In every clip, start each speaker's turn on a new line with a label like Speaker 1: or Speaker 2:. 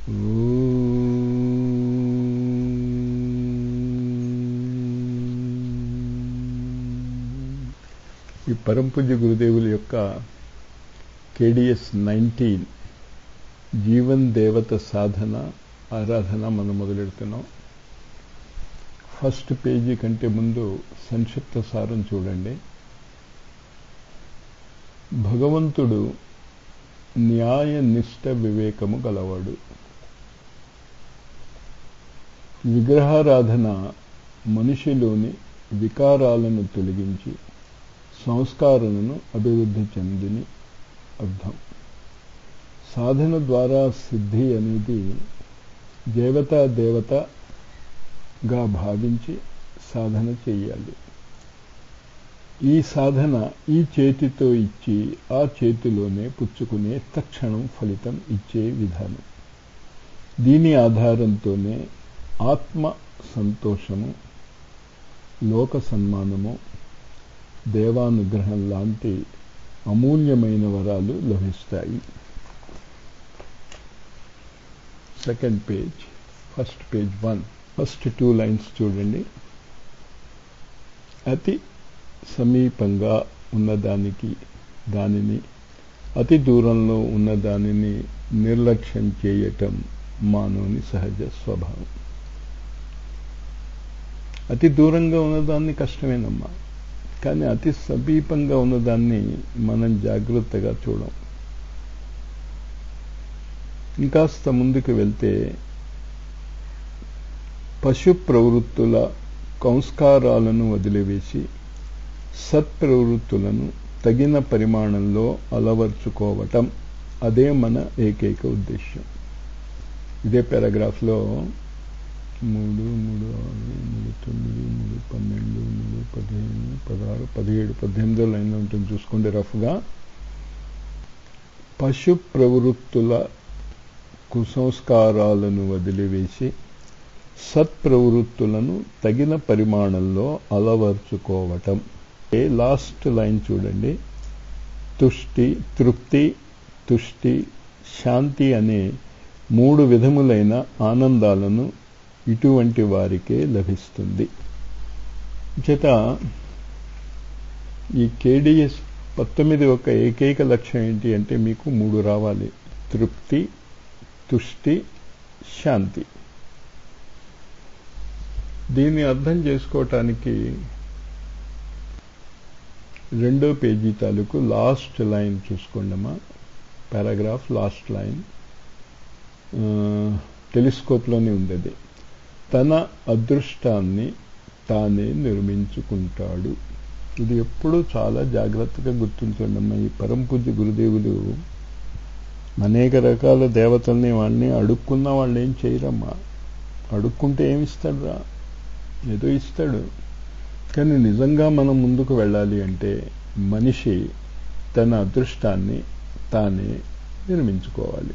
Speaker 1: ఈ పరంపూజ్య గురుదేవుల యొక్క కేడిఎస్ నైన్టీన్ జీవన్ దేవత సాధన ఆరాధన మనం మొదలెడుతున్నాం ఫస్ట్ పేజీ కంటే ముందు సంక్షిప్త సారం చూడండి భగవంతుడు న్యాయ నిష్ట వివేకము గలవాడు విగ్రహారాధన మనిషిలోని వికారాలను తొలగించి సంస్కారాలను అభివృద్ధి చెందిని అర్థం సాధన ద్వారా సిద్ధి అనేది దేవతా దేవతగా భావించి సాధన చేయాలి ఈ సాధన ఈ చేతితో ఇచ్చి ఆ చేతిలోనే పుచ్చుకునే తక్షణం ఫలితం ఇచ్చే విధానం దీని ఆధారంతోనే ఆత్మ సంతోషము లోక సన్మానము దేవానుగ్రహం లాంటి అమూల్యమైన వరాలు లభిస్తాయి second page first page one first two lines చూడండి అతి సమీపంగా ఉన్నదానికి దానిని అతి దూరంలో ఉన్న దానిని నిర్లక్ష్యం చేయటం మానవుని సహజ స్వభావం అతి దూరంగా ఉన్నదాన్ని కష్టమేనమ్మా కానీ అతి సమీపంగా ఉన్నదాన్ని మనం జాగ్రత్తగా చూడం ఇంకాస్త ముందుకు వెళ్తే పశు ప్రవృత్తుల సంస్కారాలను వదిలివేసి సత్ప్రవృత్తులను తగిన పరిమాణంలో అలవర్చుకోవటం అదే మన ఏకైక ఉద్దేశం ఇదే పారాగ్రాఫ్లో మూడు మూడు ఆరు మూడు తొమ్మిది మూడు పన్నెండు మూడు పదిహేను పదహారు పదిహేడు పద్దెనిమిదో లైన్లో ఉంటుంది చూసుకోండి రఫ్గా పశు ప్రవృత్తుల కుసంస్కారాలను వదిలివేసి సత్ప్రవృత్తులను తగిన పరిమాణంలో అలవర్చుకోవటం ఏ లాస్ట్ లైన్ చూడండి తుష్టి తృప్తి తుష్టి శాంతి అనే మూడు విధములైన ఆనందాలను ఇటువంటి వారికే లభిస్తుంది చేత ఈ కేడిఎస్ పంతొమ్మిది ఒక ఏకైక లక్ష్యం ఏంటి అంటే మీకు మూడు రావాలి తృప్తి తుష్టి శాంతి దీన్ని అర్థం చేసుకోవటానికి రెండో పేజీ తాలూకు లాస్ట్ లైన్ చూసుకోండమ్మా పారాగ్రాఫ్ లాస్ట్ లైన్ టెలిస్కోప్లోనే ఉంది అది తన అదృష్టాన్ని తానే నిర్మించుకుంటాడు ఇది ఎప్పుడూ చాలా జాగ్రత్తగా గుర్తుంచండమ్మా ఈ పరంపూజ్య గురుదేవులు అనేక రకాల దేవతల్ని వాడిని అడుక్కున్న వాళ్ళు ఏం చేయరమ్మా అడుక్కుంటే ఏమి ఇస్తాడురా ఏదో ఇస్తాడు కానీ నిజంగా మనం ముందుకు వెళ్ళాలి అంటే మనిషి తన అదృష్టాన్ని తానే నిర్మించుకోవాలి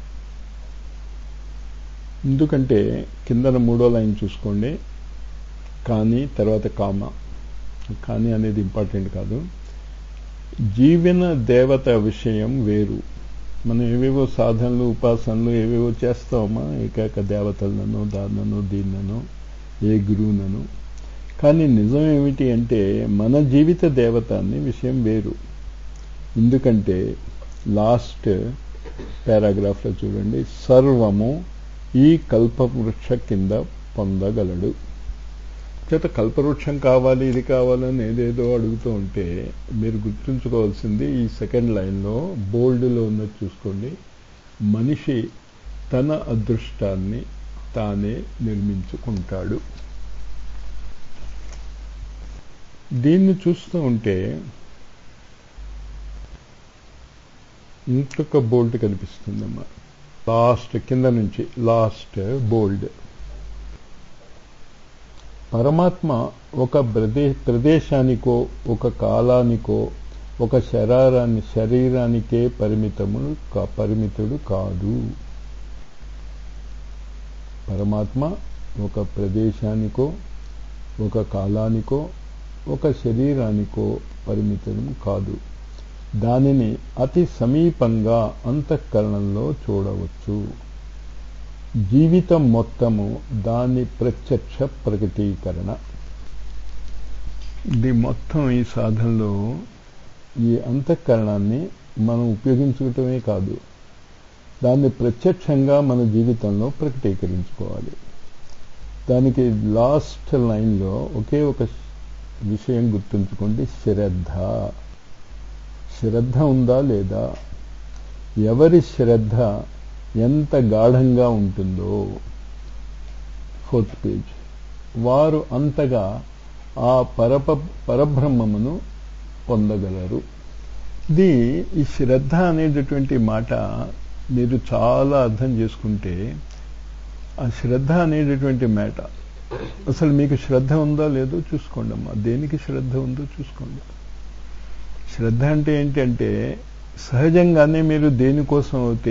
Speaker 1: ఎందుకంటే కిందన మూడో లైన్ చూసుకోండి కానీ తర్వాత కామ కానీ అనేది ఇంపార్టెంట్ కాదు జీవన దేవత విషయం వేరు మనం ఏవేవో సాధనలు ఉపాసనలు ఏవేవో చేస్తామా ఏకాక దేవతలనో దాన్ననో దీన్ననో ఏ గురువునను కానీ నిజం ఏమిటి అంటే మన జీవిత దేవతాన్ని విషయం వేరు ఎందుకంటే లాస్ట్ పారాగ్రాఫ్లో చూడండి సర్వము ఈ కల్పవృక్ష కింద పొందగలడు చేత కల్పవృక్షం కావాలి ఇది కావాలని ఏదేదో అడుగుతూ ఉంటే మీరు గుర్తుంచుకోవాల్సింది ఈ సెకండ్ లైన్లో బోల్డ్లో ఉన్నది చూసుకోండి మనిషి తన అదృష్టాన్ని తానే నిర్మించుకుంటాడు దీన్ని చూస్తూ ఉంటే ఇంకొక బోల్డ్ కనిపిస్తుందమ్మా లాస్ట్ కింద నుంచి లాస్ట్ బోల్డ్ పరమాత్మ ఒక ప్రదే ప్రదేశానికో ఒక కాలానికో ఒక శరీరాన్ని శరీరానికే పరిమితము పరిమితుడు కాదు పరమాత్మ ఒక ప్రదేశానికో ఒక కాలానికో ఒక శరీరానికో పరిమితం కాదు దానిని అతి సమీపంగా అంతఃకరణంలో చూడవచ్చు జీవితం మొత్తము దాని ప్రత్యక్ష ప్రకటీకరణ ఇది మొత్తం ఈ సాధనలో ఈ అంతఃకరణాన్ని మనం ఉపయోగించుకోవటమే కాదు దాన్ని ప్రత్యక్షంగా మన జీవితంలో ప్రకటీకరించుకోవాలి దానికి లాస్ట్ లైన్లో ఒకే ఒక విషయం గుర్తుంచుకోండి శ్రద్ధ శ్రద్ధ ఉందా లేదా ఎవరి శ్రద్ధ ఎంత గాఢంగా ఉంటుందో ఫోర్త్ పేజ్ వారు అంతగా ఆ పరప పరబ్రహ్మమును పొందగలరు ఇది ఈ శ్రద్ధ అనేటటువంటి మాట మీరు చాలా అర్థం చేసుకుంటే ఆ శ్రద్ధ అనేటటువంటి మాట అసలు మీకు శ్రద్ధ ఉందా లేదో చూసుకోండి అమ్మా దేనికి శ్రద్ధ ఉందో చూసుకోండి శ్రద్ధ అంటే ఏంటంటే సహజంగానే మీరు దేనికోసం అయితే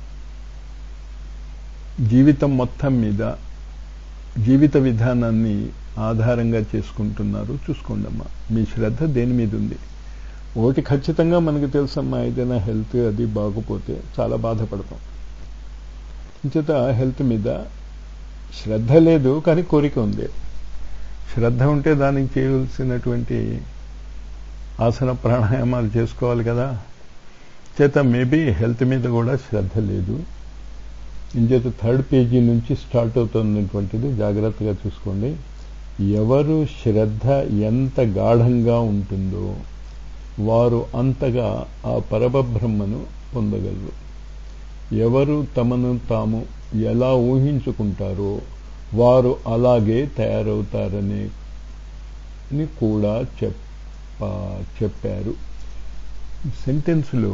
Speaker 1: జీవితం మొత్తం మీద జీవిత విధానాన్ని ఆధారంగా చేసుకుంటున్నారు చూసుకోండి అమ్మా మీ శ్రద్ధ దేని మీద ఉంది ఒకటి ఖచ్చితంగా మనకు తెలుసమ్మా ఏదైనా హెల్త్ అది బాగుపోతే చాలా బాధపడతాం ఇంచేత హెల్త్ మీద శ్రద్ధ లేదు కానీ కోరిక ఉంది శ్రద్ధ ఉంటే దానికి చేయవలసినటువంటి ఆసన ప్రాణాయామాలు చేసుకోవాలి కదా చేత మేబీ హెల్త్ మీద కూడా శ్రద్ధ లేదు ఇంచేత థర్డ్ పేజీ నుంచి స్టార్ట్ అవుతున్నటువంటిది జాగ్రత్తగా చూసుకోండి ఎవరు శ్రద్ధ ఎంత గాఢంగా ఉంటుందో వారు అంతగా ఆ పరమబ్రహ్మను పొందగలరు ఎవరు తమను తాము ఎలా ఊహించుకుంటారో వారు అలాగే తయారవుతారని కూడా చెప్ప చెప్పారు సెంటెన్స్లో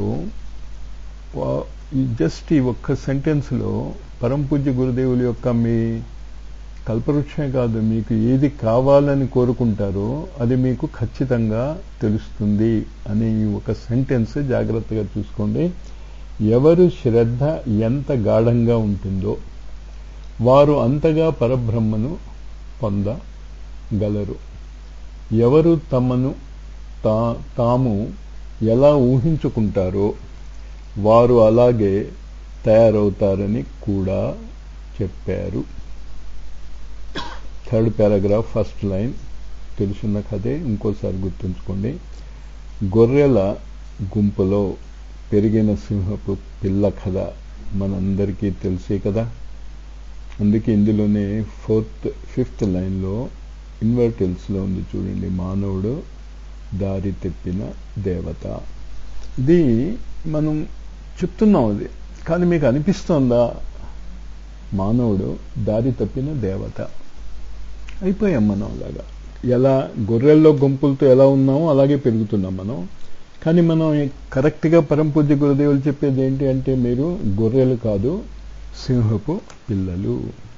Speaker 1: జస్ట్ ఈ ఒక్క సెంటెన్స్లో పరంపూజ్య గురుదేవుల యొక్క మీ కల్పవృక్షమే కాదు మీకు ఏది కావాలని కోరుకుంటారో అది మీకు ఖచ్చితంగా తెలుస్తుంది అనే ఈ ఒక సెంటెన్స్ జాగ్రత్తగా చూసుకోండి ఎవరు శ్రద్ధ ఎంత గాఢంగా ఉంటుందో వారు అంతగా పరబ్రహ్మను పొందగలరు ఎవరు తమను తా తాము ఎలా ఊహించుకుంటారో వారు అలాగే తయారవుతారని కూడా చెప్పారు థర్డ్ పారాగ్రాఫ్ ఫస్ట్ లైన్ తెలుసున్న కథే ఇంకోసారి గుర్తుంచుకోండి గొర్రెల గుంపులో పెరిగిన సింహపు పిల్ల కథ మనందరికీ తెలిసే కదా అందుకే ఇందులోనే ఫోర్త్ ఫిఫ్త్ లైన్లో ఇన్వర్టెల్స్లో ఉంది చూడండి మానవుడు దారి తెప్పిన దేవత ఇది మనం చెప్తున్నాం అది కానీ మీకు అనిపిస్తోందా మానవుడు దారి తప్పిన దేవత అయిపోయాం మనం అలాగా ఎలా గొర్రెల్లో గుంపులతో ఎలా ఉన్నామో అలాగే పెరుగుతున్నాం మనం కానీ మనం కరెక్ట్గా పరంపూజ్య గురుదేవులు చెప్పేది ఏంటి అంటే మీరు గొర్రెలు కాదు సింహపు పిల్లలు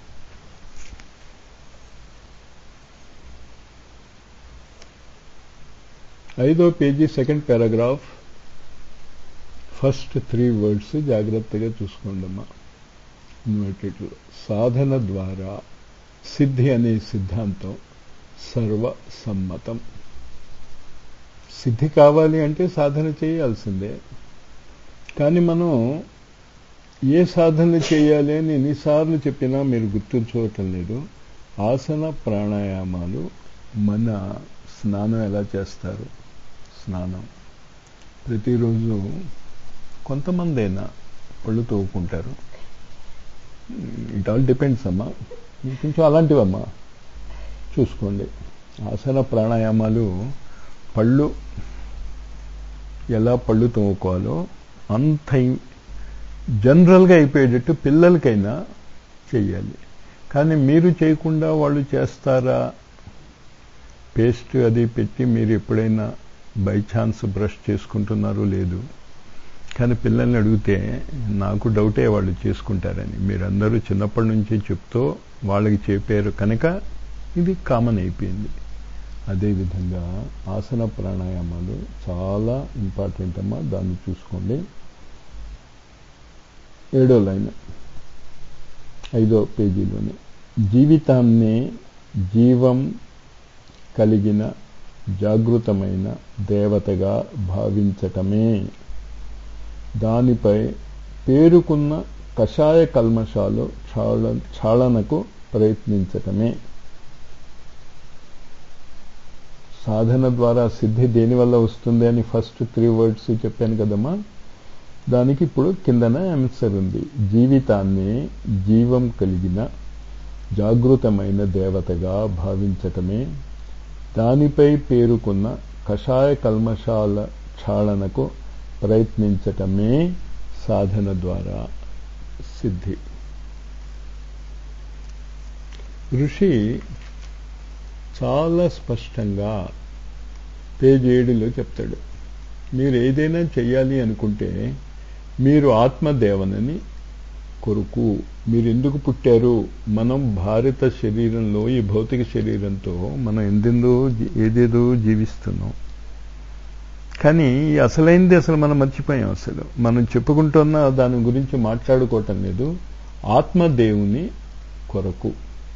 Speaker 1: ఐదో page second paragraph first three words జాగ్రత్తగా చూసుకోండి అమ్మా ఇన్వర్టెడ్లో సాధన ద్వారా సిద్ధి అనే సిద్ధాంతం సర్వసమ్మతం సిద్ధి కావాలి అంటే సాధన చేయాల్సిందే కానీ మనం ఏ సాధన చేయాలి అని ఎన్నిసార్లు చెప్పినా మీరు గుర్తుంచుకోవటం లేదు ఆసన ప్రాణాయామాలు మన స్నానం ఎలా చేస్తారు స్నానం ప్రతిరోజు కొంతమంది అయినా పళ్ళు తోవుకుంటారు ఇట్ ఆల్ డిపెండ్స్ అమ్మా కొంచెం అలాంటివమ్మా చూసుకోండి ఆసన ప్రాణాయామాలు పళ్ళు ఎలా పళ్ళు తోముకోవాలో అంత జనరల్గా అయిపోయేటట్టు పిల్లలకైనా చెయ్యాలి కానీ మీరు చేయకుండా వాళ్ళు చేస్తారా పేస్ట్ అది పెట్టి మీరు ఎప్పుడైనా బై ఛాన్స్ బ్రష్ చేసుకుంటున్నారో లేదు కానీ పిల్లల్ని అడిగితే నాకు డౌటే వాళ్ళు చేసుకుంటారని మీరందరూ చిన్నప్పటి నుంచి చెప్తూ వాళ్ళకి చెప్పారు కనుక ఇది కామన్ అయిపోయింది అదేవిధంగా ఆసన ప్రాణాయామాలు చాలా ఇంపార్టెంట్ అమ్మా దాన్ని చూసుకోండి ఏడో లైన్ ఐదో పేజీలోనే జీవితాన్ని జీవం కలిగిన జాగృతమైన దేవతగా భావించటమే దానిపై పేరుకున్న కషాయ కల్మషాలు క్షాళ క్షాళనకు ప్రయత్నించటమే సాధన ద్వారా సిద్ధి దేనివల్ల వస్తుంది అని ఫస్ట్ త్రీ వర్డ్స్ చెప్పాను కదమ్మా దానికి ఇప్పుడు కిందన ఆన్సర్ ఉంది జీవితాన్ని జీవం కలిగిన జాగృతమైన దేవతగా భావించటమే దానిపై పేరుకున్న కషాయ కల్మషాల క్షాళనకు ప్రయత్నించటమే సాధన ద్వారా సిద్ధి ఋషి చాలా స్పష్టంగా పేజ్ ఏడులో చెప్తాడు మీరు ఏదైనా చెయ్యాలి అనుకుంటే మీరు ఆత్మదేవనని కొరకు మీరు ఎందుకు పుట్టారు మనం భారత శరీరంలో ఈ భౌతిక శరీరంతో మనం ఎందెందో ఏదేదో జీవిస్తున్నాం కానీ ఈ అసలైంది అసలు మనం మర్చిపోయాం అసలు మనం చెప్పుకుంటున్న దాని గురించి మాట్లాడుకోవటం లేదు ఆత్మదేవుని కొరకు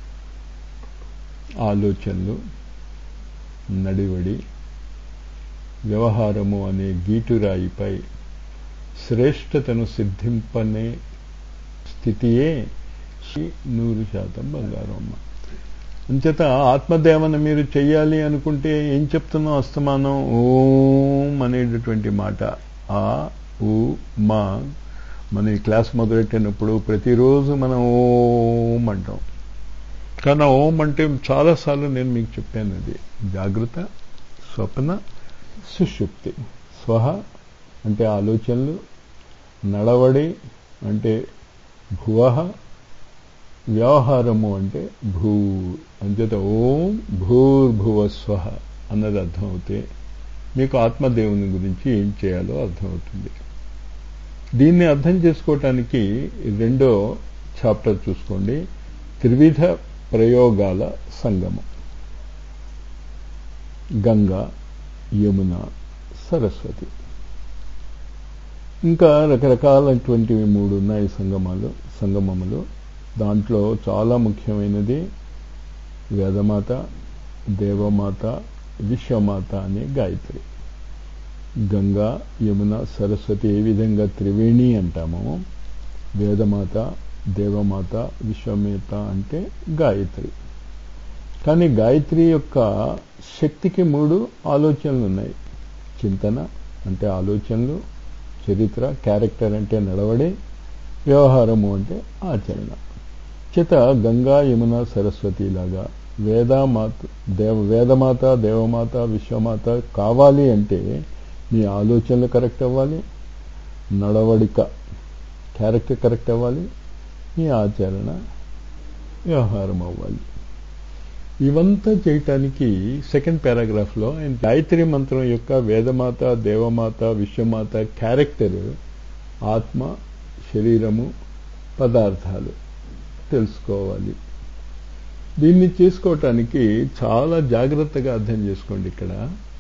Speaker 1: ఆలోచనలు నడివడి వ్యవహారము అనే గీటురాయిపై శ్రేష్టతను సిద్ధింపనే స్థితియే నూరు శాతం బంగారం అమ్మ అంచేత ఆత్మదేవన మీరు చెయ్యాలి అనుకుంటే ఏం చెప్తున్నాం అస్తమానం ఓం అనేటటువంటి మాట ఆ ఊ మా మన ఈ క్లాస్ మొదలెట్టినప్పుడు ప్రతిరోజు మనం ఓం అంటాం కానీ ఓం అంటే చాలాసార్లు నేను మీకు చెప్పాను అది జాగ్రత్త స్వప్న సుషుప్తి స్వహ అంటే ఆలోచనలు నడవడి అంటే భువ వ్యవహారము అంటే భూ అంచేత ఓం భూర్భువ స్వహ అన్నది అర్థమవుతే మీకు ఆత్మదేవుని గురించి ఏం చేయాలో అర్థమవుతుంది దీన్ని అర్థం చేసుకోవటానికి రెండో చాప్టర్ చూసుకోండి త్రివిధ ప్రయోగాల సంగమం గంగా యమున సరస్వతి ఇంకా రకరకాలైనటువంటివి మూడు ఉన్నాయి సంగమాలు సంగమములు దాంట్లో చాలా ముఖ్యమైనది వేదమాత దేవమాత విశ్వమాత అనే గాయత్రి గంగా యమున సరస్వతి ఏ విధంగా త్రివేణి అంటామో వేదమాత దేవమాత విశ్వమేత అంటే గాయత్రి కానీ గాయత్రి యొక్క శక్తికి మూడు ఆలోచనలు ఉన్నాయి చింతన అంటే ఆలోచనలు చరిత్ర క్యారెక్టర్ అంటే నడవడి వ్యవహారము అంటే ఆచరణ చేత గంగా యమున సరస్వతి లాగా వేదమాత దేవ వేదమాత దేవమాత విశ్వమాత కావాలి అంటే మీ ఆలోచనలు కరెక్ట్ అవ్వాలి నడవడిక క్యారెక్టర్ కరెక్ట్ అవ్వాలి మీ ఆచరణ వ్యవహారం అవ్వాలి ఇవంతా చేయటానికి సెకండ్ పారాగ్రాఫ్లో ఆయన గాయత్రి మంత్రం యొక్క వేదమాత దేవమాత విశ్వమాత క్యారెక్టర్ ఆత్మ శరీరము పదార్థాలు తెలుసుకోవాలి దీన్ని చేసుకోవటానికి చాలా జాగ్రత్తగా అర్థం చేసుకోండి ఇక్కడ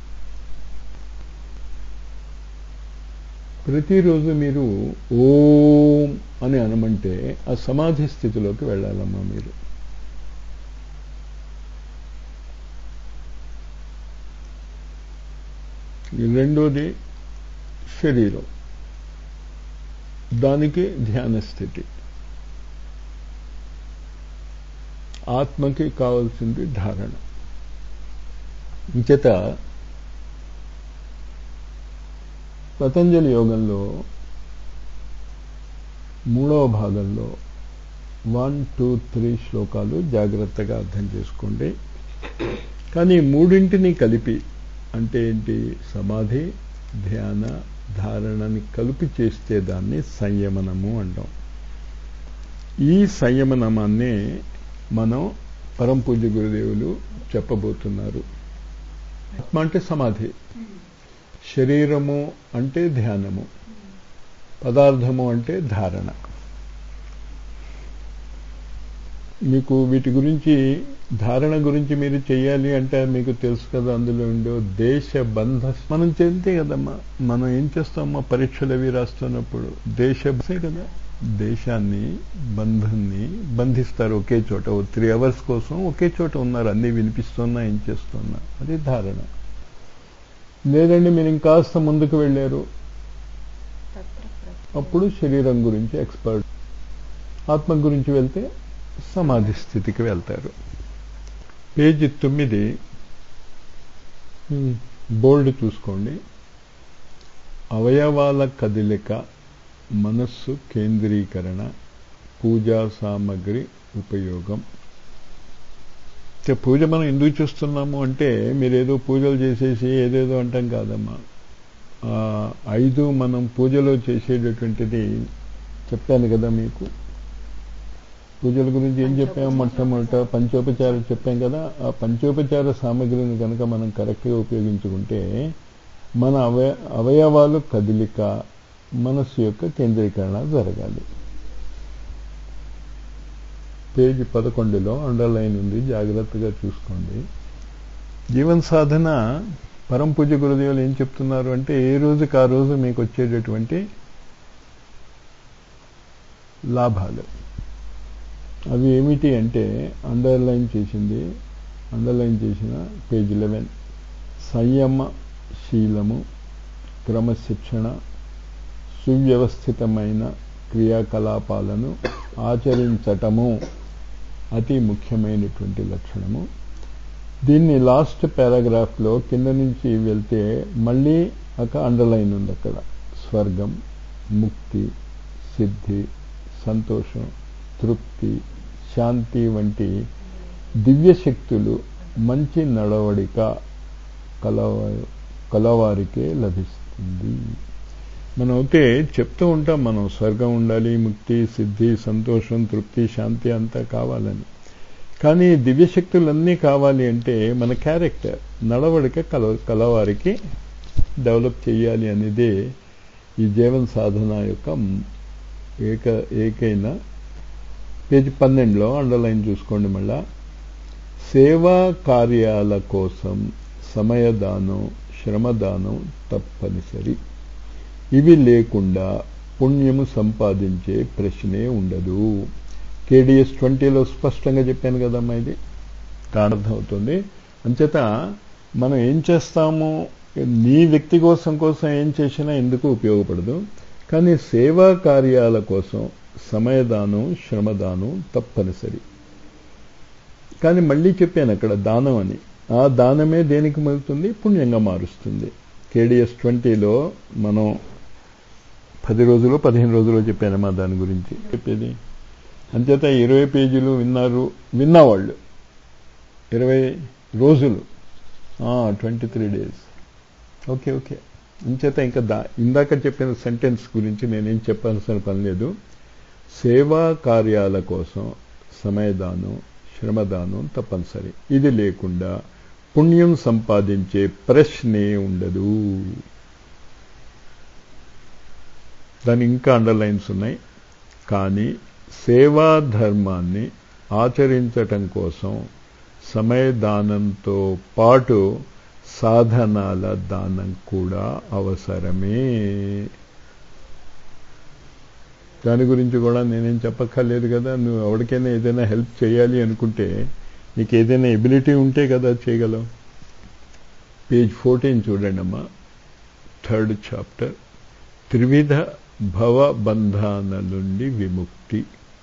Speaker 1: ప్రతిరోజు మీరు ఓం అని అనమంటే ఆ సమాధి స్థితిలోకి వెళ్ళాలమ్మా మీరు రెండోది శరీరం దానికి ధ్యాన స్థితి ఆత్మకి కావాల్సింది ధారణ ఇంచేత పతంజలి యోగంలో మూడవ భాగంలో వన్ టూ త్రీ శ్లోకాలు జాగ్రత్తగా అర్థం చేసుకోండి కానీ మూడింటిని కలిపి అంటే ఏంటి సమాధి ధ్యాన ధారణని కలిపి చేస్తే దాన్ని సంయమనము అంటాం ఈ సంయమనమాన్నే మనం పరం పూజ్య గురుదేవులు చెప్పబోతున్నారు ఆత్మ అంటే సమాధి శరీరము అంటే ధ్యానము పదార్థము అంటే ధారణ మీకు వీటి గురించి ధారణ గురించి మీరు చేయాలి అంటే మీకు తెలుసు కదా అందులో ఉండో దేశ బంధ మనం చెల్తే కదమ్మా మనం ఏం చేస్తామో పరీక్షలు అవి రాస్తున్నప్పుడు దేశ కదా దేశాన్ని బంధాన్ని బంధిస్తారు ఒకే చోట ఓ త్రీ అవర్స్ కోసం ఒకే చోట ఉన్నారు అన్నీ వినిపిస్తున్నా ఏం చేస్తున్నా అది ధారణ లేదండి మీరు ఇంకాస్త ముందుకు వెళ్ళారు అప్పుడు శరీరం గురించి ఎక్స్పర్ట్ ఆత్మ గురించి వెళ్తే సమాధి స్థితికి వెళ్తారు పేజీ తొమ్మిది బోల్డ్ చూసుకోండి అవయవాల కదలిక మనస్సు కేంద్రీకరణ పూజా సామగ్రి ఉపయోగం పూజ మనం ఎందుకు చూస్తున్నాము అంటే మీరేదో పూజలు చేసేసి ఏదేదో అంటాం కాదమ్మా ఐదు మనం పూజలో చేసేటటువంటిది చెప్పాను కదా మీకు పూజల గురించి ఏం చెప్పాము మొట్టమొదట పంచోపచారం చెప్పాం కదా ఆ పంచోపచార సామగ్రిని కనుక మనం కరెక్ట్గా ఉపయోగించుకుంటే మన అవయ అవయవాలు కదిలిక మనస్సు యొక్క కేంద్రీకరణ జరగాలి పేజీ పదకొండులో అండర్లైన్ ఉంది జాగ్రత్తగా చూసుకోండి జీవన సాధన పరం పూజ గురుదేవులు ఏం చెప్తున్నారు అంటే ఏ రోజుకి ఆ రోజు మీకు వచ్చేటటువంటి లాభాలు అవి ఏమిటి అంటే అండర్లైన్ చేసింది అండర్లైన్ చేసిన పేజ్ లెవెన్ సంయమ శీలము క్రమశిక్షణ సువ్యవస్థితమైన క్రియాకలాపాలను ఆచరించటము అతి ముఖ్యమైనటువంటి లక్షణము దీన్ని లాస్ట్ పారాగ్రాఫ్లో కింద నుంచి వెళ్తే మళ్ళీ ఒక అండర్లైన్ ఉంది అక్కడ స్వర్గం ముక్తి సిద్ధి సంతోషం తృప్తి శాంతి వంటి దివ్య శక్తులు మంచి నడవడిక కలవ కలవారికే లభిస్తుంది మనం అయితే చెప్తూ ఉంటాం మనం స్వర్గం ఉండాలి ముక్తి సిద్ధి సంతోషం తృప్తి శాంతి అంతా కావాలని కానీ దివ్యశక్తులన్నీ కావాలి అంటే మన క్యారెక్టర్ నడవడిక కల కలవారికి డెవలప్ చేయాలి అనేదే ఈ జీవన సాధన యొక్క ఏక ఏకైన పేజీ పన్నెండులో అండర్లైన్ చూసుకోండి మళ్ళా సేవా కార్యాల కోసం సమయదానం శ్రమదానం తప్పనిసరి ఇవి లేకుండా పుణ్యము సంపాదించే ప్రశ్నే ఉండదు కేడిఎస్ ట్వంటీలో స్పష్టంగా చెప్పాను కదమ్మా ఇది కారణం అవుతుంది అంచేత మనం ఏం చేస్తాము నీ వ్యక్తి కోసం కోసం ఏం చేసినా ఎందుకు ఉపయోగపడదు కానీ సేవా కార్యాల కోసం సమయదానం శ్రమదానం తప్పనిసరి కానీ మళ్ళీ చెప్పాను అక్కడ దానం అని ఆ దానమే దేనికి మలుతుంది పుణ్యంగా మారుస్తుంది కేడిఎస్ ట్వంటీలో మనం పది రోజులు పదిహేను రోజులు చెప్పానమ్మా దాని గురించి చెప్పేది అంచేత ఇరవై పేజీలు విన్నారు విన్నవాళ్ళు ఇరవై రోజులు twenty three days okay okay అంచేత ఇంకా దా ఇందాక చెప్పిన సెంటెన్స్ గురించి నేనేం చెప్పాల్సిన పని లేదు సేవా కార్యాల కోసం సమయదానం శ్రమదానం తప్పనిసరి ఇది లేకుండా పుణ్యం సంపాదించే ప్రశ్నే ఉండదు దాని ఇంకా అండర్లైన్స్ ఉన్నాయి కానీ సేవా ధర్మాన్ని ఆచరించటం కోసం సమయదానంతో పాటు సాధనాల దానం కూడా అవసరమే దాని గురించి కూడా నేనేం చెప్పక్కర్లేదు కదా నువ్వు ఎవరికైనా ఏదైనా హెల్ప్ చేయాలి అనుకుంటే నీకు ఏదైనా ఎబిలిటీ ఉంటే కదా చేయగలవు పేజ్ ఫోర్టీన్ చూడండి అమ్మా థర్డ్ చాప్టర్ త్రివిధ భవ బంధాల నుండి విముక్తి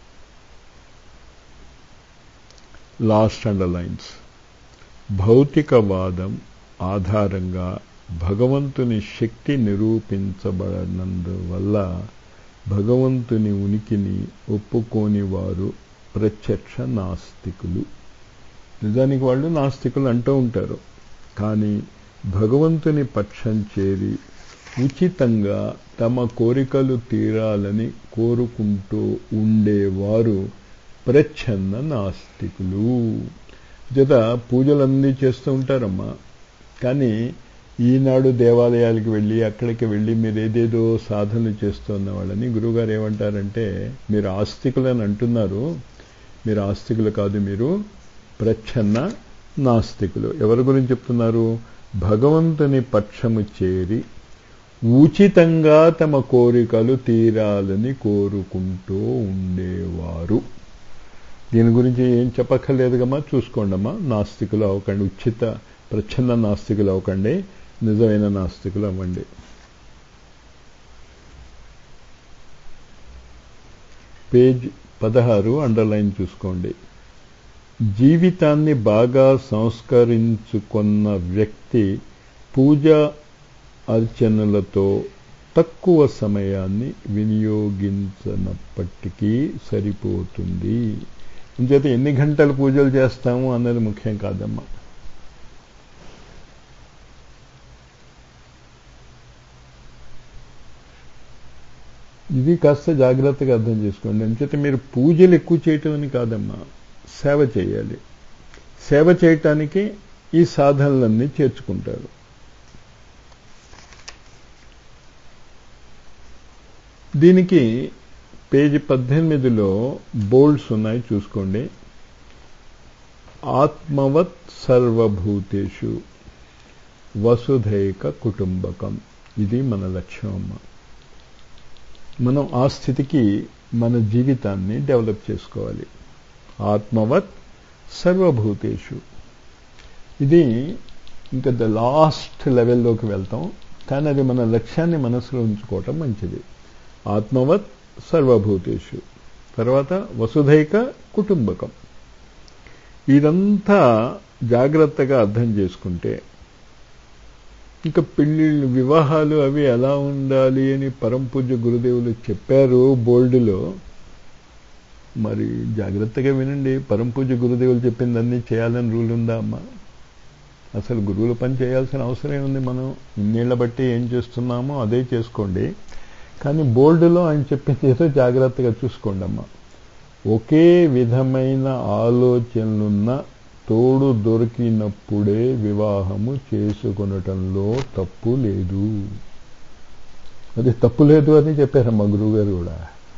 Speaker 1: లాస్ట్ అండర్లైన్స్ భౌతికవాదం ఆధారంగా భగవంతుని శక్తి నిరూపించబడినందువల్ల భగవంతుని ఉనికిని ఒప్పుకోని వారు ప్రత్యక్ష నాస్తికులు నిజానికి వాళ్ళు నాస్తికులు అంటూ ఉంటారు కానీ భగవంతుని పక్షం చేరి ఉచితంగా తమ కోరికలు తీరాలని కోరుకుంటూ ఉండేవారు ప్రచ్ఛన్న నాస్తికులు జత పూజలన్నీ చేస్తూ ఉంటారమ్మా కానీ ఈనాడు దేవాలయాలకు వెళ్ళి అక్కడికి వెళ్ళి మీరు ఏదేదో సాధనలు చేస్తున్న వాళ్ళని గురువుగారు ఏమంటారంటే మీరు ఆస్తికులని అంటున్నారు మీరు ఆస్తికులు కాదు మీరు ప్రచ్ఛన్న నాస్తికులు ఎవరి గురించి చెప్తున్నారు భగవంతుని పక్షము చేరి ఉచితంగా తమ కోరికలు తీరాలని కోరుకుంటూ ఉండేవారు దీని గురించి ఏం చెప్పక్కర్లేదుగమ్మా చూసుకోండమ్మా నాస్తికులు అవ్వకండి ఉచిత ప్రచ్ఛన్న నాస్తికులు అవ్వకండి నిజమైన నాస్తికులు అవ్వండి పేజ్ పదహారు అండర్లైన్ చూసుకోండి జీవితాన్ని బాగా సంస్కరించుకున్న వ్యక్తి పూజ అర్చనలతో తక్కువ సమయాన్ని వినియోగించనప్పటికీ సరిపోతుంది అంచేత ఎన్ని గంటలు పూజలు చేస్తాము అన్నది ముఖ్యం కాదమ్మా ఇది కాస్త జాగ్రత్తగా అర్థం చేసుకోండి అంచేత మీరు పూజలు ఎక్కువ చేయటం అని కాదమ్మా సేవ చేయాలి సేవ చేయటానికి ఈ సాధనలన్నీ చేర్చుకుంటారు దీనికి పేజీ పద్దెనిమిదిలో బోల్డ్స్ ఉన్నాయి చూసుకోండి ఆత్మవత్ సర్వభూతేషు వసుధైక కుటుంబకం ఇది మన లక్ష్యం అమ్మ మనం ఆ స్థితికి మన జీవితాన్ని డెవలప్ చేసుకోవాలి ఆత్మవత్ సర్వభూతేషు ఇది ఇంకా ద లాస్ట్ లెవెల్లోకి వెళ్తాం కానీ అది మన లక్ష్యాన్ని మనసులో ఉంచుకోవటం మంచిది ఆత్మవత్ సర్వభూతేషు తర్వాత వసుధైక కుటుంబకం ఇదంతా జాగ్రత్తగా అర్థం చేసుకుంటే ఇంకా పెళ్ళిళ్ళు వివాహాలు అవి ఎలా ఉండాలి అని పరంపూజ్య గురుదేవులు చెప్పారు బోల్డ్లో మరి జాగ్రత్తగా వినండి పరంపూజ్య గురుదేవులు చెప్పిందన్నీ చేయాలని రూల్ ఉందా అమ్మా అసలు గురువుల పని చేయాల్సిన అవసరం ఉంది మనం ఇన్నేళ్ల బట్టి ఏం చేస్తున్నామో అదే చేసుకోండి కానీ బోల్డ్లో ఆయన చెప్పింది ఏదో జాగ్రత్తగా చూసుకోండి అమ్మా ఒకే విధమైన ఆలోచనలున్న తోడు దొరికినప్పుడే వివాహము చేసుకొనటంలో తప్పు లేదు అది తప్పు లేదు అని చెప్పారమ్మా గురువుగారు కూడా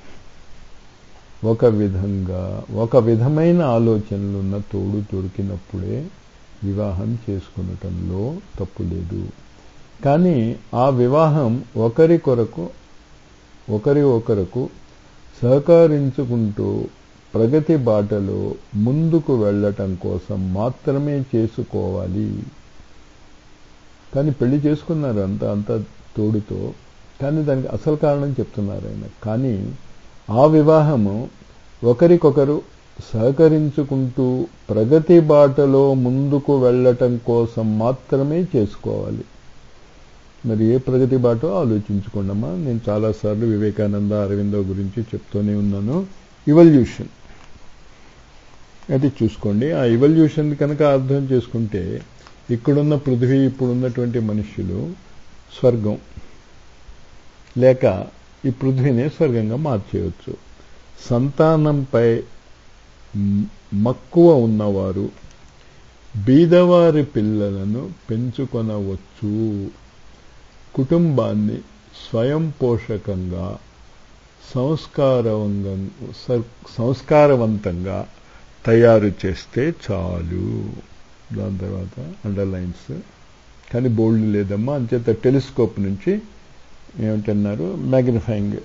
Speaker 1: ఒక విధంగా ఒక విధమైన ఆలోచనలున్న తోడు దొరికినప్పుడే వివాహం చేసుకునటంలో తప్పు లేదు కానీ ఆ వివాహం ఒకరి కొరకు ఒకరి ఒకరకు సహకరించుకుంటూ ప్రగతి బాటలో ముందుకు వెళ్ళటం కోసం మాత్రమే చేసుకోవాలి కానీ పెళ్లి చేసుకున్నారు అంత అంత తోడుతో కానీ దానికి అసలు కారణం చెప్తున్నారు ఆయన కానీ ఆ వివాహము ఒకరికొకరు సహకరించుకుంటూ ప్రగతి బాటలో ముందుకు వెళ్ళటం కోసం మాత్రమే చేసుకోవాలి మరి ఏ ప్రగతి బాటో ఆలోచించుకోండమ్మా నేను చాలాసార్లు వివేకానంద అరవిందో గురించి చెప్తూనే ఉన్నాను ఇవల్యూషన్ అది చూసుకోండి ఆ ఇవల్యూషన్ కనుక అర్థం చేసుకుంటే ఇక్కడున్న పృథ్వీ ఇప్పుడున్నటువంటి మనుష్యులు స్వర్గం లేక ఈ పృథ్వీనే స్వర్గంగా మార్చేయవచ్చు సంతానంపై మక్కువ ఉన్నవారు బీదవారి పిల్లలను పెంచుకొనవచ్చు కుటుంబాన్ని స్వయం పోషకంగా సంస్కారవంగా సంస్కారవంతంగా తయారు చేస్తే చాలు దాని తర్వాత అండర్లైన్స్ కానీ బోల్డ్ లేదమ్మా అంచేత టెలిస్కోప్ నుంచి ఏమిటన్నారు మ్యాగ్నిఫైయింగ్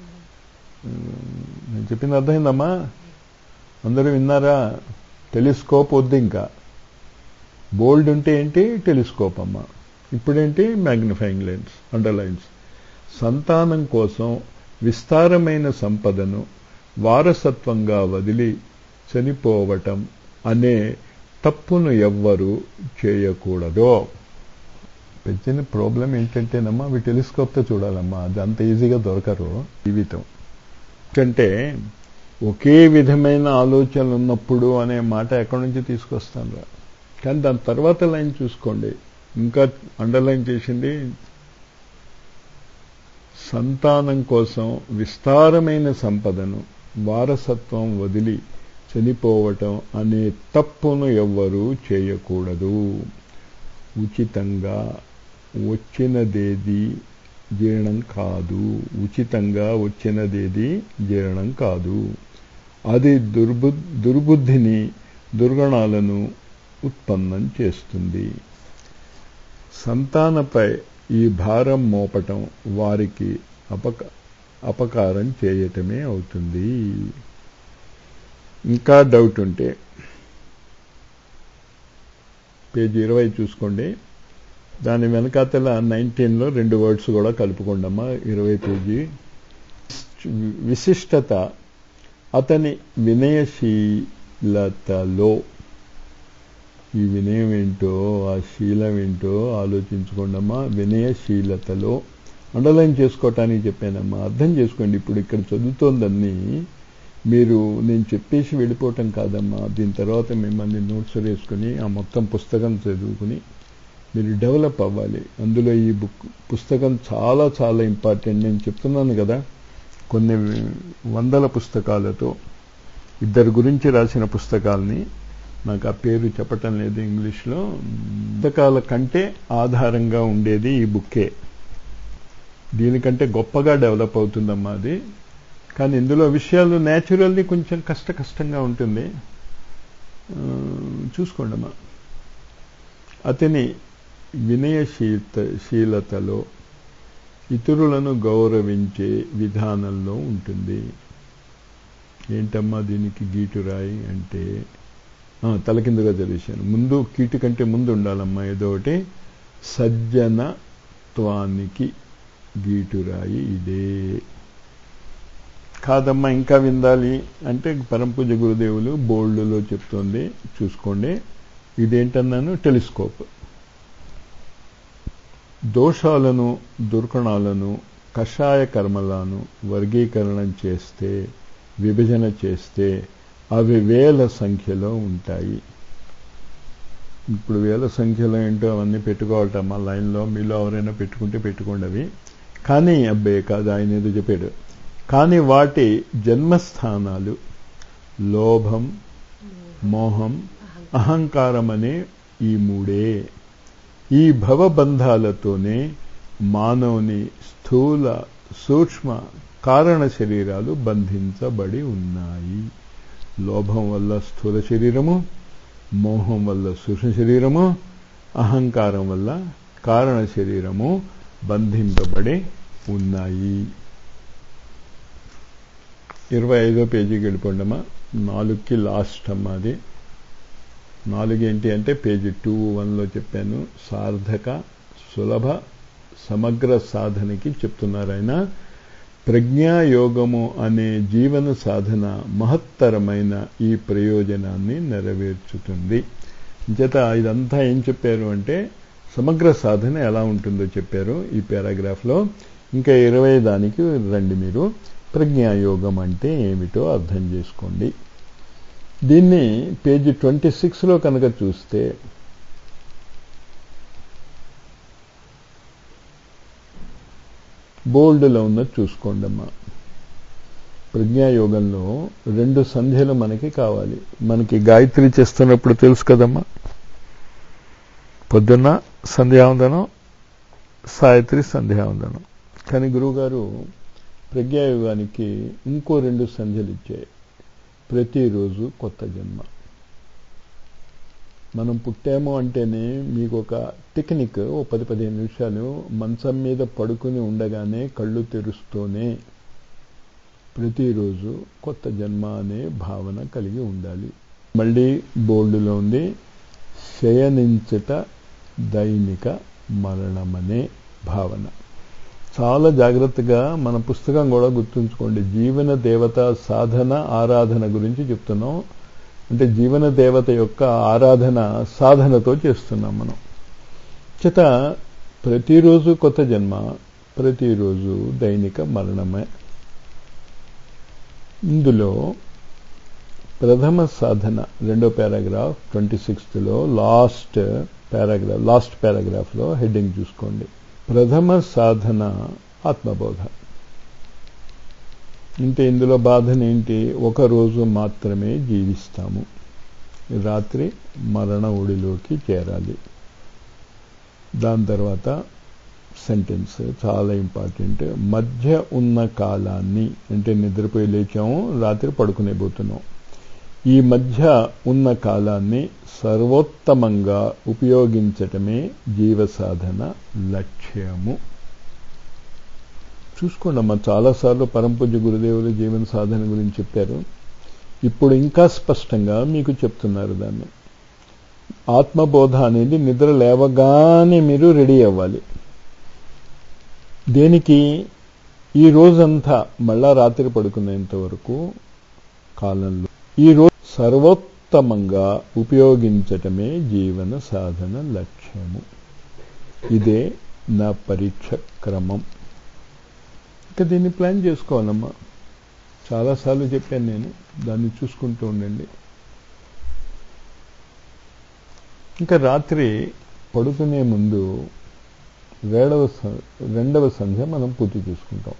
Speaker 1: నేను చెప్పింది అర్థమైందమ్మా అందరూ విన్నారా టెలిస్కోప్ వద్దు ఇంకా బోల్డ్ ఉంటే ఏంటి టెలిస్కోప్ అమ్మ ఇప్పుడేంటి మ్యాగ్నిఫైయింగ్ లెన్స్ అండర్లైన్స్ సంతానం కోసం విస్తారమైన సంపదను వారసత్వంగా వదిలి చనిపోవటం అనే తప్పును ఎవ్వరూ చేయకూడదు పెద్ద ప్రాబ్లం ఏంటంటేనమ్మా అవి టెలిస్కోప్తో చూడాలమ్మా అది అంత ఈజీగా దొరకరు జీవితం ఎందుకంటే ఒకే విధమైన ఆలోచనలు ఉన్నప్పుడు అనే మాట ఎక్కడి నుంచి తీసుకొస్తాను కానీ దాని తర్వాత లైన్ చూసుకోండి ఇంకా అండర్లైన్ చేసింది సంతానం కోసం విస్తారమైన సంపదను వారసత్వం వదిలి చనిపోవటం అనే తప్పును ఎవ్వరూ చేయకూడదు ఉచితంగా వచ్చినదేది జీర్ణం కాదు ఉచితంగా వచ్చినదేది జీర్ణం కాదు అది దుర్బు దుర్బుద్ధిని దుర్గణాలను ఉత్పన్నం చేస్తుంది సంతానపై ఈ భారం మోపటం వారికి అపక అపకారం చేయటమే అవుతుంది ఇంకా డౌట్ ఉంటే పేజీ ఇరవై చూసుకోండి దాని వెనకాతల నైన్టీన్లో రెండు వర్డ్స్ కూడా కలుపుకోండమ్మా ఇరవై పేజీ విశిష్టత అతని వినయశీలతలో ఈ వినయం ఏంటో ఆ శీలం ఏంటో ఆలోచించుకోండమ్మా వినయశీలతలో అండర్లైన్ చేసుకోవటానికి చెప్పానమ్మా అర్థం చేసుకోండి ఇప్పుడు ఇక్కడ చదువుతోందన్నీ మీరు నేను చెప్పేసి వెళ్ళిపోవటం కాదమ్మా దీని తర్వాత మిమ్మల్ని నోట్స్ వేసుకుని ఆ మొత్తం పుస్తకం చదువుకుని మీరు డెవలప్ అవ్వాలి అందులో ఈ బుక్ పుస్తకం చాలా చాలా ఇంపార్టెంట్ నేను చెప్తున్నాను కదా కొన్ని వందల పుస్తకాలతో ఇద్దరు గురించి రాసిన పుస్తకాలని నాకు ఆ పేరు చెప్పటం లేదు ఇంగ్లీష్లో పుస్తకాల కంటే ఆధారంగా ఉండేది ఈ బుక్కే దీనికంటే గొప్పగా డెవలప్ అవుతుందమ్మా అది కానీ ఇందులో విషయాలు న్యాచురల్లీ కొంచెం కష్ట కష్టంగా ఉంటుంది చూసుకోండమ్మా అతని వినయశీలత శీలతలో ఇతరులను గౌరవించే విధానంలో ఉంటుంది ఏంటమ్మా దీనికి గీటురాయి అంటే తలకిందుగా తెలిసాను ముందు కీటు కంటే ముందు ఉండాలమ్మా ఏదో ఒకటి సజ్జనత్వానికి గీటురాయి ఇదే కాదమ్మా ఇంకా విందాలి అంటే పరంపూజ గురుదేవులు బోల్డ్లో చెప్తోంది చూసుకోండి ఇదేంటన్నాను టెలిస్కోప్ దోషాలను దుర్గుణాలను కషాయ కర్మలను వర్గీకరణం చేస్తే విభజన చేస్తే అవి వేల సంఖ్యలో ఉంటాయి ఇప్పుడు వేల సంఖ్యలో ఏంటో అవన్నీ పెట్టుకోవాలట మా లైన్లో మీలో ఎవరైనా పెట్టుకుంటే పెట్టుకోండి అవి కానీ అబ్బే కాదు ఆయన ఏదో చెప్పాడు కానీ వాటి జన్మస్థానాలు లోభం మోహం అహంకారం అనే ఈ మూడే ఈ భవబంధాలతోనే మానవుని స్థూల సూక్ష్మ కారణ శరీరాలు బంధించబడి ఉన్నాయి లోభం వల్ల స్థూల శరీరము మోహం వల్ల సూక్ష్మ శరీరము అహంకారం వల్ల కారణ శరీరము బంధింపబడి ఉన్నాయి ఇరవై ఐదో పేజీకి వెళ్ళిపోండమ్మా నాలుగుకి లాస్ట్ అమ్మా అది నాలుగేంటి అంటే పేజీ టూ వన్లో చెప్పాను సార్థక సులభ సమగ్ర సాధనకి చెప్తున్నారు ఆయన ప్రజ్ఞాయోగము అనే జీవన సాధన మహత్తరమైన ఈ ప్రయోజనాన్ని నెరవేర్చుతుంది చేత ఇదంతా ఏం చెప్పారు అంటే సమగ్ర సాధన ఎలా ఉంటుందో చెప్పారు ఈ పారాగ్రాఫ్లో ఇంకా ఇరవై దానికి రండి మీరు ప్రజ్ఞాయోగం అంటే ఏమిటో అర్థం చేసుకోండి దీన్ని పేజీ ట్వంటీ సిక్స్లో కనుక చూస్తే బోల్డ్లో ఉన్నది చూసుకోండి అమ్మా ప్రజ్ఞాయోగంలో రెండు సంధ్యలు మనకి కావాలి మనకి గాయత్రి చేస్తున్నప్పుడు తెలుసు కదమ్మా పొద్దున్న సంధ్యావందనం సాయత్రి సంధ్యావందనం కానీ గురువుగారు ప్రజ్ఞాయోగానికి ఇంకో రెండు సంధ్యలు ఇచ్చాయి ప్రతిరోజు కొత్త జన్మ మనం పుట్టాము అంటేనే మీకు ఒక టెక్నిక్ ఓ పది పదిహేను నిమిషాలు మంచం మీద పడుకుని ఉండగానే కళ్ళు తెరుస్తూనే ప్రతిరోజు కొత్త జన్మ అనే భావన కలిగి ఉండాలి మళ్ళీ బోర్డులో ఉంది శయనించట దైనిక మరణమనే భావన చాలా జాగ్రత్తగా మన పుస్తకం కూడా గుర్తుంచుకోండి జీవన దేవత సాధన ఆరాధన గురించి చెప్తున్నాం అంటే జీవన దేవత యొక్క ఆరాధన సాధనతో చేస్తున్నాం మనం చేత ప్రతిరోజు కొత్త జన్మ ప్రతిరోజు దైనిక మరణమే ఇందులో ప్రథమ సాధన రెండో పారాగ్రాఫ్ ట్వంటీ సిక్స్త్లో లాస్ట్ పారాగ్రాఫ్ లాస్ట్ పారాగ్రాఫ్లో హెడ్డింగ్ చూసుకోండి ప్రథమ సాధన ఆత్మబోధ అంటే ఇందులో బాధనేంటి ఒక రోజు మాత్రమే జీవిస్తాము రాత్రి మరణ ఒడిలోకి చేరాలి దాని తర్వాత సెంటెన్స్ చాలా ఇంపార్టెంట్ మధ్య ఉన్న కాలాన్ని అంటే నిద్రపోయి లేచాము రాత్రి పడుకునే పోతున్నాం ఈ మధ్య ఉన్న కాలాన్ని సర్వోత్తమంగా ఉపయోగించటమే జీవ సాధన లక్ష్యము చూసుకోండి అమ్మా చాలాసార్లు పరంపూజ్య గురుదేవులు జీవన సాధన గురించి చెప్పారు ఇప్పుడు ఇంకా స్పష్టంగా మీకు చెప్తున్నారు దాన్ని ఆత్మబోధ అనేది నిద్ర లేవగానే మీరు రెడీ అవ్వాలి దేనికి ఈ రోజంతా మళ్ళా రాత్రి పడుకునేంత వరకు కాలంలో ఈరోజు సర్వోత్తమంగా ఉపయోగించటమే జీవన సాధన లక్ష్యము ఇదే నా పరీక్ష క్రమం ఇంకా దీన్ని ప్లాన్ చేసుకోవాలమ్మా చాలాసార్లు చెప్పాను నేను దాన్ని చూసుకుంటూ ఉండండి ఇంకా రాత్రి పడుకునే ముందు రెండవ రెండవ సంధ్య మనం పూర్తి చేసుకుంటాం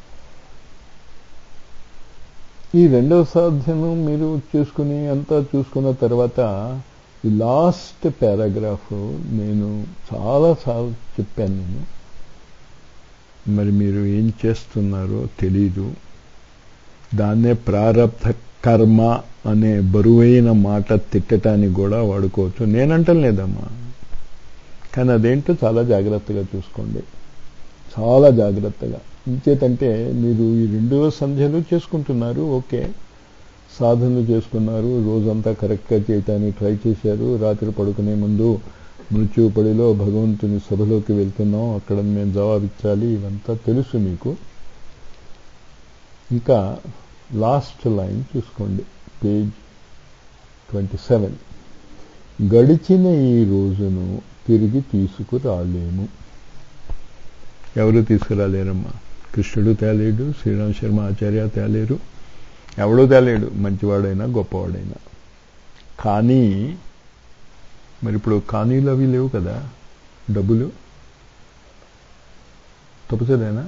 Speaker 1: ఈ రెండవ సాధ్యను మీరు చూసుకుని అంతా చూసుకున్న తర్వాత ఈ లాస్ట్ పారాగ్రాఫ్ నేను చాలాసార్లు చెప్పాను నేను మరి మీరు ఏం చేస్తున్నారో తెలీదు దాన్నే ప్రారబ్ధ కర్మ అనే బరువైన మాట తిట్టడానికి కూడా వాడుకోవచ్చు నేనంటం లేదమ్మా కానీ అదేంటో చాలా జాగ్రత్తగా చూసుకోండి చాలా జాగ్రత్తగా ఇంచేతంటే మీరు ఈ రెండవ సంధ్యలు చేసుకుంటున్నారు ఓకే సాధనలు చేసుకున్నారు రోజంతా కరెక్ట్గా చేయటానికి ట్రై చేశారు రాత్రి పడుకునే ముందు మృత్యుపడిలో భగవంతుని సభలోకి వెళ్తున్నాం అక్కడ మేము జవాబిచ్చాలి ఇవంతా తెలుసు మీకు ఇంకా లాస్ట్ లైన్ చూసుకోండి పేజ్ ట్వంటీ సెవెన్ గడిచిన ఈ రోజును తిరిగి తీసుకురాలేము ఎవరు తీసుకురాలేరమ్మా కృష్ణుడు తేలేడు శ్రీరామ్ శర్మ ఆచార్య తేలేరు ఎవడూ తేలేడు మంచివాడైనా గొప్పవాడైనా కానీ మరి ఇప్పుడు కానీలు అవి లేవు కదా డబ్బులు తప్పుతుందేనా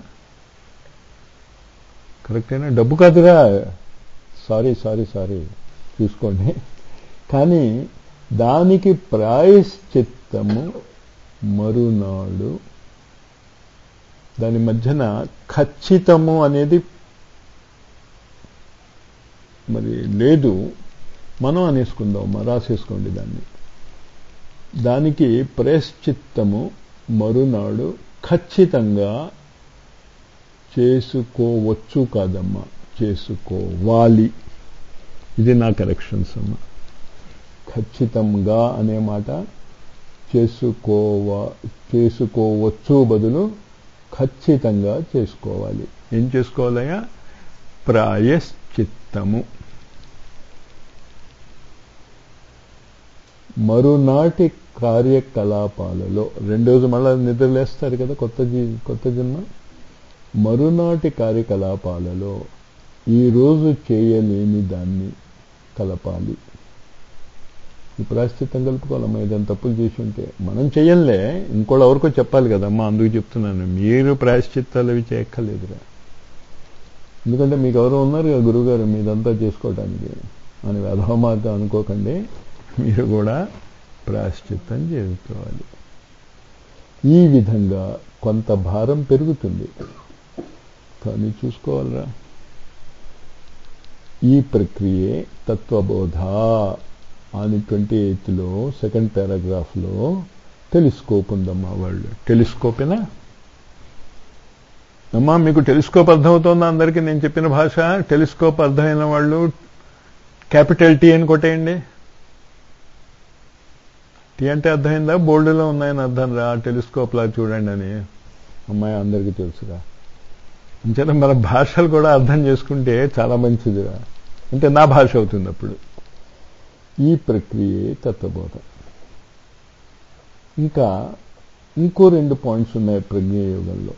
Speaker 1: కరెక్టేనా డబ్బు కాదురా సారీ సారీ సారీ చూసుకోండి కానీ దానికి ప్రాయశ్చిత్తము మరునాడు దాని మధ్యన ఖచ్చితము అనేది మరి లేదు మనం అనేసుకుందాం రాసేసుకోండి దాన్ని దానికి ప్రేశ్చిత్తము మరునాడు ఖచ్చితంగా చేసుకోవచ్చు కాదమ్మా చేసుకోవాలి ఇది నా కరెక్షన్స్ అమ్మా ఖచ్చితంగా అనే మాట చేసుకోవా చేసుకోవచ్చు బదులు ఖచ్చితంగా చేసుకోవాలి ఏం చేసుకోవాలయ్యా ప్రాయశ్చిత్తము మరునాటి కార్యకలాపాలలో రెండోజు మళ్ళా నిద్రలేస్తారు కదా కొత్త జీ కొత్త జన్మ మరునాటి కార్యకలాపాలలో ఈరోజు చేయలేని దాన్ని కలపాలి ఈ ప్రాశ్చిత్తం కలుపుకోవాలమ్మా ఏదైనా తప్పులు చేసి ఉంటే మనం చెయ్యంలే ఇంకోళ్ళు ఎవరికో చెప్పాలి కదమ్మా అందుకు చెప్తున్నాను మీరు ప్రాశ్చిత్తాలు అవి చేయక్కర్లేదురా ఎందుకంటే మీకు ఎవరో ఉన్నారు కదా గురువుగారు మీదంతా చేసుకోవడానికి అని వ్యధమాట అనుకోకండి మీరు కూడా ప్రాశ్చిత్తం చేసుకోవాలి ఈ విధంగా కొంత భారం పెరుగుతుంది కానీ చూసుకోవాలరా ఈ ప్రక్రియే తత్వబోధ అని ట్వంటీ ఎయిత్లో సెకండ్ పారాగ్రాఫ్లో టెలిస్కోప్ ఉందమ్మా వాళ్ళు టెలిస్కోపేనా అమ్మా మీకు టెలిస్కోప్ అర్థమవుతోందా అందరికీ నేను చెప్పిన భాష టెలిస్కోప్ అర్థమైన వాళ్ళు క్యాపిటల్ టీ అని కొట్టేయండి టీ అంటే అర్థమైందా బోల్డ్లో ఉన్నాయని అర్థం రా టెలిస్కోప్ లా చూడండి అని అమ్మాయి అందరికీ తెలుసురా అంచేత మన భాషలు కూడా అర్థం చేసుకుంటే చాలా మంచిదిరా అంటే నా భాష అవుతుంది అప్పుడు ఈ ప్రక్రియే తత్వబోధ ఇంకా ఇంకో రెండు పాయింట్స్ ఉన్నాయి ప్రజ్ఞాయోగంలో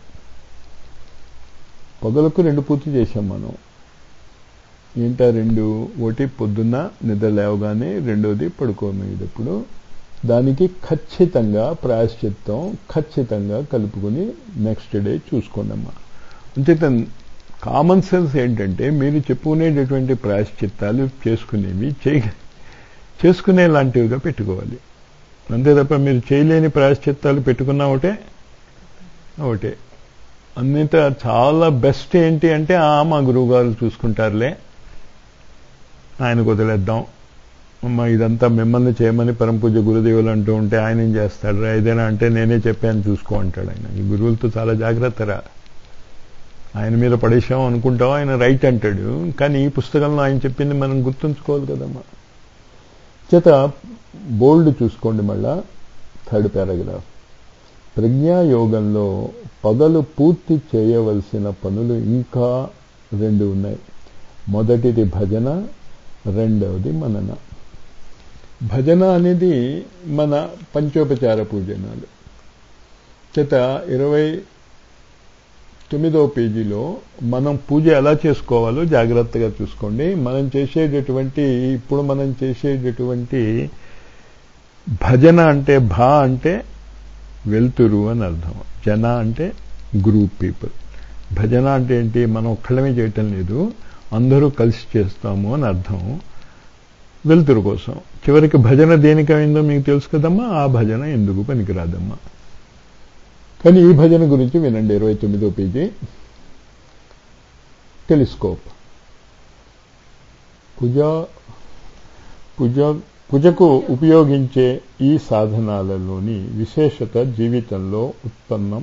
Speaker 1: పగలకు రెండు పూర్తి చేశాం మనం ఏంటా రెండు ఒకటి పొద్దున్న నిద్ర లేవగానే రెండోది పడుకోమేటప్పుడు దానికి ఖచ్చితంగా ప్రాయశ్చిత్తం ఖచ్చితంగా కలుపుకొని నెక్స్ట్ డే చూసుకోండమ్మా అంచేత కామన్ సెన్స్ ఏంటంటే మీరు చెప్పుకునేటటువంటి ప్రాయశ్చిత్తాలు చేసుకునేవి చేయ చేసుకునే లాంటివిగా పెట్టుకోవాలి అంతే తప్ప మీరు చేయలేని ప్రాయశ్చిత్తాలు పెట్టుకున్నా ఒకటే ఒకటే అన్నిట చాలా బెస్ట్ ఏంటి అంటే ఆ మా గురువు గారు చూసుకుంటారులే ఆయనకు వదిలేద్దాం అమ్మ ఇదంతా మిమ్మల్ని చేయమని పరమపూజ గురుదేవులు అంటూ ఉంటే ఆయన ఏం చేస్తాడు ఏదైనా అంటే నేనే చెప్పాను చూసుకో అంటాడు ఆయన ఈ గురువులతో చాలా జాగ్రత్తరా ఆయన మీద పడేసాం అనుకుంటాం ఆయన రైట్ అంటాడు కానీ ఈ పుస్తకంలో ఆయన చెప్పింది మనం గుర్తుంచుకోవాలి కదమ్మా చేత బోల్డ్ చూసుకోండి మళ్ళా థర్డ్ పారాగ్రాఫ్ ప్రజ్ఞాయోగంలో పగలు పూర్తి చేయవలసిన పనులు ఇంకా రెండు ఉన్నాయి మొదటిది భజన రెండవది మనన భజన అనేది మన పంచోపచార పూజనాలు చేత ఇరవై తొమ్మిదవ పేజీలో మనం పూజ ఎలా చేసుకోవాలో జాగ్రత్తగా చూసుకోండి మనం చేసేటటువంటి ఇప్పుడు మనం చేసేటటువంటి భజన అంటే భా అంటే వెలుతురు అని అర్థం జన అంటే గ్రూప్ పీపుల్ భజన అంటే ఏంటి మనం ఒక్కళ్ళమే చేయటం లేదు అందరూ కలిసి చేస్తాము అని అర్థం వెలుతురు కోసం చివరికి భజన దేనికైందో మీకు తెలుసు కదమ్మా ఆ భజన ఎందుకు పనికిరాదమ్మా కానీ ఈ భజన గురించి వినండి ఇరవై తొమ్మిదో పేజీ టెలిస్కోప్ పూజ పూజ పూజకు ఉపయోగించే ఈ సాధనాలలోని విశేషత జీవితంలో ఉత్పన్నం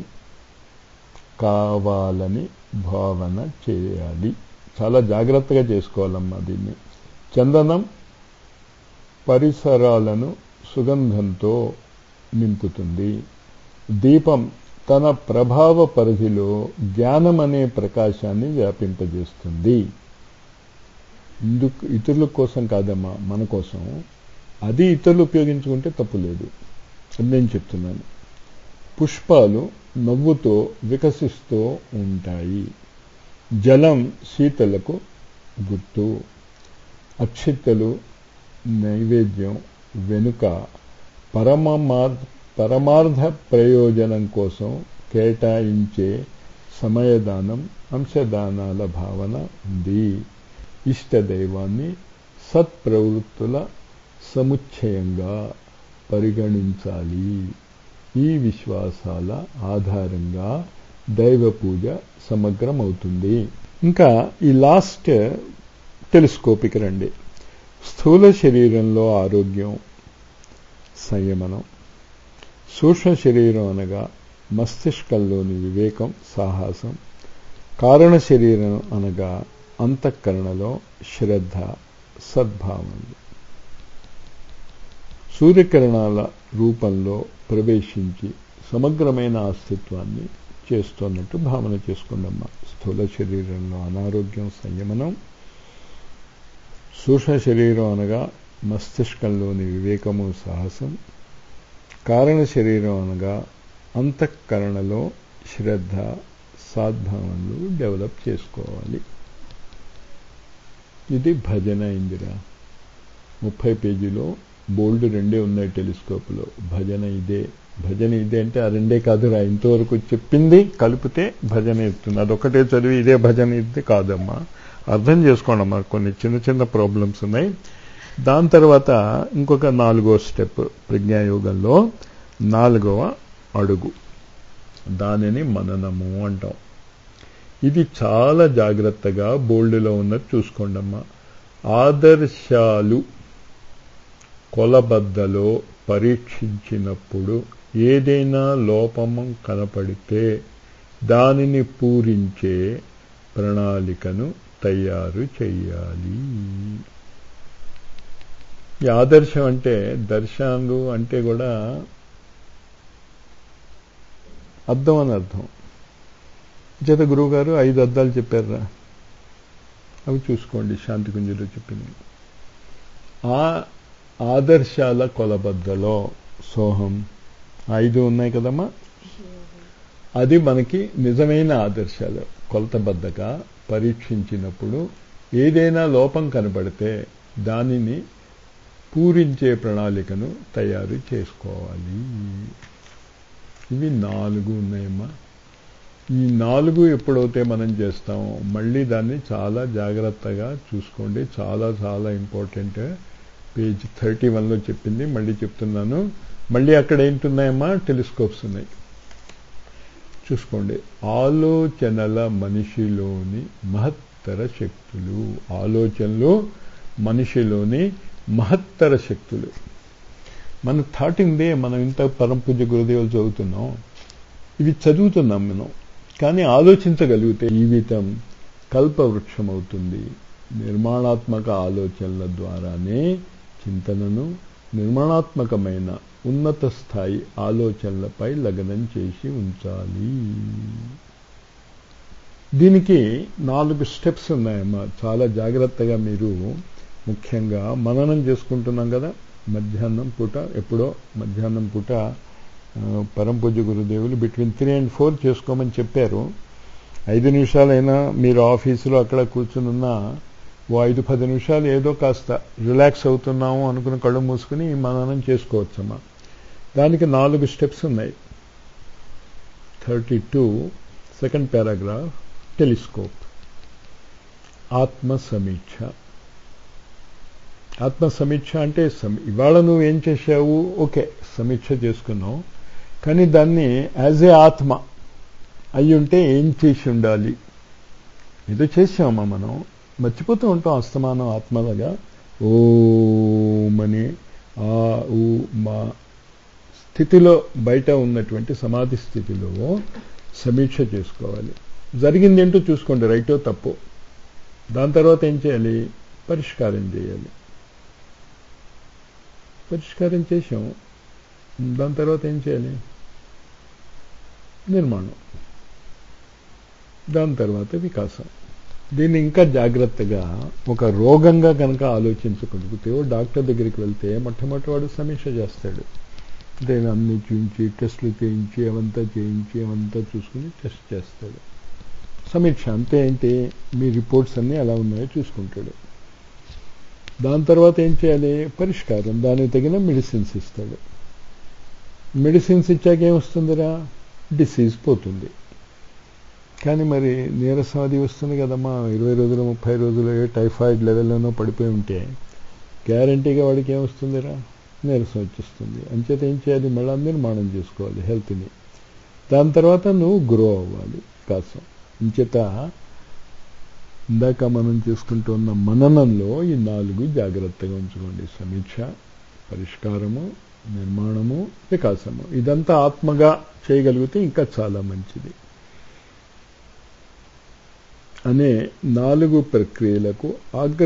Speaker 1: కావాలని భావన చేయాలి చాలా జాగ్రత్తగా చేసుకోవాలమ్మా దీన్ని చందనం పరిసరాలను సుగంధంతో నింపుతుంది దీపం తన ప్రభావ పరిధిలో జ్ఞానం అనే ప్రకాశాన్ని వ్యాపింపజేస్తుంది ఇందుకు ఇతరుల కోసం కాదమ్మా మన కోసం అది ఇతరులు ఉపయోగించుకుంటే తప్పు లేదు అది నేను చెప్తున్నాను పుష్పాలు నవ్వుతో వికసిస్తూ ఉంటాయి జలం శీతలకు గుర్తు అక్షిత్తలు నైవేద్యం వెనుక పరమార్ పరమార్థ ప్రయోజనం కోసం కేటాయించే సమయదానం అంశదానాల భావన ఉంది ఇష్టదైవాన్ని సత్ప్రవృత్తుల సముచ్చయంగా పరిగణించాలి ఈ విశ్వాసాల ఆధారంగా దైవ పూజ సమగ్రమవుతుంది ఇంకా ఈ లాస్ట్ టెలిస్కోపిక్ రండి స్థూల శరీరంలో ఆరోగ్యం సంయమనం సూక్ష్మ శరీరం అనగా మస్తిష్కంలోని వివేకం సాహసం కారణ శరీరం అనగా అంతఃకరణలో శ్రద్ధ సద్భావనలు సూర్యకిరణాల రూపంలో ప్రవేశించి సమగ్రమైన అస్తిత్వాన్ని చేస్తున్నట్టు భావన చేసుకోండమ్మా స్థూల శరీరంలో అనారోగ్యం సంయమనం సూక్ష్మ శరీరం అనగా మస్తిష్కంలోని వివేకము సాహసం కారణ శరీరం అనగా అంతఃకరణలో శ్రద్ధ సాద్భావనలు డెవలప్ చేసుకోవాలి ఇది భజన ఇందిరా ముప్పై పేజీలో బోల్డ్ రెండే ఉన్నాయి టెలిస్కోప్లో భజన ఇదే భజన ఇదే అంటే ఆ రెండే కాదురా ఇంతవరకు చెప్పింది కలిపితే భజన ఇస్తుంది అదొక్కటే చదివి ఇదే భజన ఇది కాదమ్మా అర్థం చేసుకోండమ్మా కొన్ని చిన్న చిన్న ప్రాబ్లమ్స్ ఉన్నాయి దాని తర్వాత ఇంకొక నాలుగో స్టెప్ ప్రజ్ఞాయోగంలో నాలుగవ అడుగు దానిని మననము అంటాం ఇది చాలా జాగ్రత్తగా బోల్డ్లో ఉన్నది చూసుకోండమ్మా ఆదర్శాలు కొలబద్దలో పరీక్షించినప్పుడు ఏదైనా లోపము కనపడితే దానిని పూరించే ప్రణాళికను తయారు చెయ్యాలి ఈ ఆదర్శం అంటే దర్శనాలు అంటే కూడా అర్థం అని అర్థం చేత గురువుగారు ఐదు అద్దాలు చెప్పారా అవి చూసుకోండి శాంతి కుంజలో చెప్పింది ఆ ఆదర్శాల కొలబద్దలో సోహం ఐదు ఉన్నాయి కదమ్మా అది మనకి నిజమైన ఆదర్శాలు కొలతబద్దగా పరీక్షించినప్పుడు ఏదైనా లోపం కనబడితే దానిని పూరించే ప్రణాళికను తయారు చేసుకోవాలి ఇవి నాలుగు ఉన్నాయమ్మా ఈ నాలుగు ఎప్పుడైతే మనం చేస్తామో మళ్ళీ దాన్ని చాలా జాగ్రత్తగా చూసుకోండి చాలా చాలా ఇంపార్టెంట్ పేజ్ థర్టీ వన్లో చెప్పింది మళ్ళీ చెప్తున్నాను మళ్ళీ అక్కడ ఏంటున్నాయమ్మా టెలిస్కోప్స్ ఉన్నాయి చూసుకోండి ఆలోచనల మనిషిలోని మహత్తర శక్తులు ఆలోచనలు మనిషిలోని మహత్తర శక్తులు మన థాటిందే మనం ఇంత పరంపూజ గురుదేవులు చదువుతున్నాం ఇవి చదువుతున్నాం మనం కానీ ఆలోచించగలిగితే జీవితం కల్పవృక్షం అవుతుంది నిర్మాణాత్మక ఆలోచనల ద్వారానే చింతనను నిర్మాణాత్మకమైన ఉన్నత స్థాయి ఆలోచనలపై లగ్నం చేసి ఉంచాలి దీనికి నాలుగు స్టెప్స్ ఉన్నాయమ్మా చాలా జాగ్రత్తగా మీరు ముఖ్యంగా మననం చేసుకుంటున్నాం కదా మధ్యాహ్నం పూట ఎప్పుడో మధ్యాహ్నం పూట పరం పూజ గురుదేవులు బిట్వీన్ త్రీ అండ్ ఫోర్ చేసుకోమని చెప్పారు ఐదు నిమిషాలైనా మీరు ఆఫీసులో అక్కడ కూర్చునున్నా ఓ ఐదు పది నిమిషాలు ఏదో కాస్త రిలాక్స్ అవుతున్నాము అనుకుని కళ్ళు మూసుకుని మననం చేసుకోవచ్చమ్మా దానికి నాలుగు స్టెప్స్ ఉన్నాయి thirty two second paragraph telescope ఆత్మ సమీక్ష ఆత్మ సమీక్ష అంటే ఇవాళ నువ్వు ఏం చేశావు ఓకే సమీక్ష చేసుకున్నావు కానీ దాన్ని యాజ్ ఏ ఆత్మ అయి ఉంటే ఏం చేసి ఉండాలి ఏదో చేసామా మనం మర్చిపోతూ ఉంటాం అస్తమానం ఆత్మలుగా ఓమని ఆ ఊ మా స్థితిలో బయట ఉన్నటువంటి సమాధి స్థితిలో సమీక్ష చేసుకోవాలి జరిగింది ఏంటో చూసుకోండి రైటో తప్పు దాని తర్వాత ఏం చేయాలి పరిష్కారం చేయాలి పరిష్కారం చేసాం దాని తర్వాత ఏం చేయాలి నిర్మాణం దాని తర్వాత వికాసం దీన్ని ఇంకా జాగ్రత్తగా ఒక రోగంగా కనుక ఆలోచించగలిగితే డాక్టర్ దగ్గరికి వెళ్తే మొట్టమొదటి వాడు సమీక్ష చేస్తాడు అంటే అన్ని చూపించి టెస్టులు చేయించి అవంతా చేయించి అవంతా చూసుకుని టెస్ట్ చేస్తాడు సమీక్ష అంతే ఏంటి మీ రిపోర్ట్స్ అన్నీ ఎలా ఉన్నాయో చూసుకుంటాడు దాని తర్వాత ఏం చేయాలి పరిష్కారం దానికి తగిన మెడిసిన్స్ ఇస్తాడు మెడిసిన్స్ ఇచ్చాక ఏమొస్తుందిరా డిసీజ్ పోతుంది కానీ మరి నీరసం అది వస్తుంది కదమ్మా ఇరవై రోజులు ముప్పై రోజులు టైఫాయిడ్ లెవెల్లోనో పడిపోయి ఉంటే గ్యారంటీగా వాడికి ఏమొస్తుందిరా నీరసం వచ్చేస్తుంది అంచేత ఏం చేయాలి మళ్ళీ నిర్మాణం చేసుకోవాలి హెల్త్ని దాని తర్వాత నువ్వు గ్రో అవ్వాలి కాసం ఇంచేత ఇందాక మనం చేసుకుంటున్న మననంలో ఈ నాలుగు జాగ్రత్తగా ఉంచుకోండి సమీక్ష పరిష్కారము నిర్మాణము వికాసము ఇదంతా ఆత్మగా చేయగలిగితే ఇంకా చాలా మంచిది అనే నాలుగు ప్రక్రియలకు అగ్ర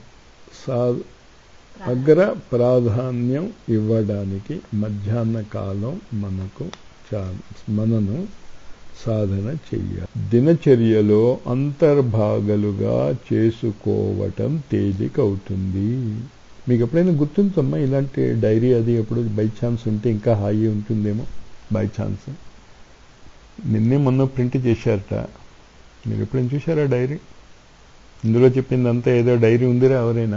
Speaker 1: అగ్ర ప్రాధాన్యం ఇవ్వడానికి మధ్యాహ్న కాలం మనకు మనను సాధన చెయ్యాలి దినచర్యలో అంతర్భాగాలుగా చేసుకోవటం తేలికవుతుంది మీకు ఎప్పుడైనా గుర్తుందమ్మా ఇలాంటి డైరీ అది ఎప్పుడు బై ఛాన్స్ ఉంటే ఇంకా హాయి ఉంటుందేమో బై ఛాన్స్ నిన్నే మొన్న ప్రింట్ చేశారట మీరు ఎప్పుడైనా చూశారా డైరీ ఇందులో చెప్పిందంతా ఏదో డైరీ ఉందిరా ఎవరైనా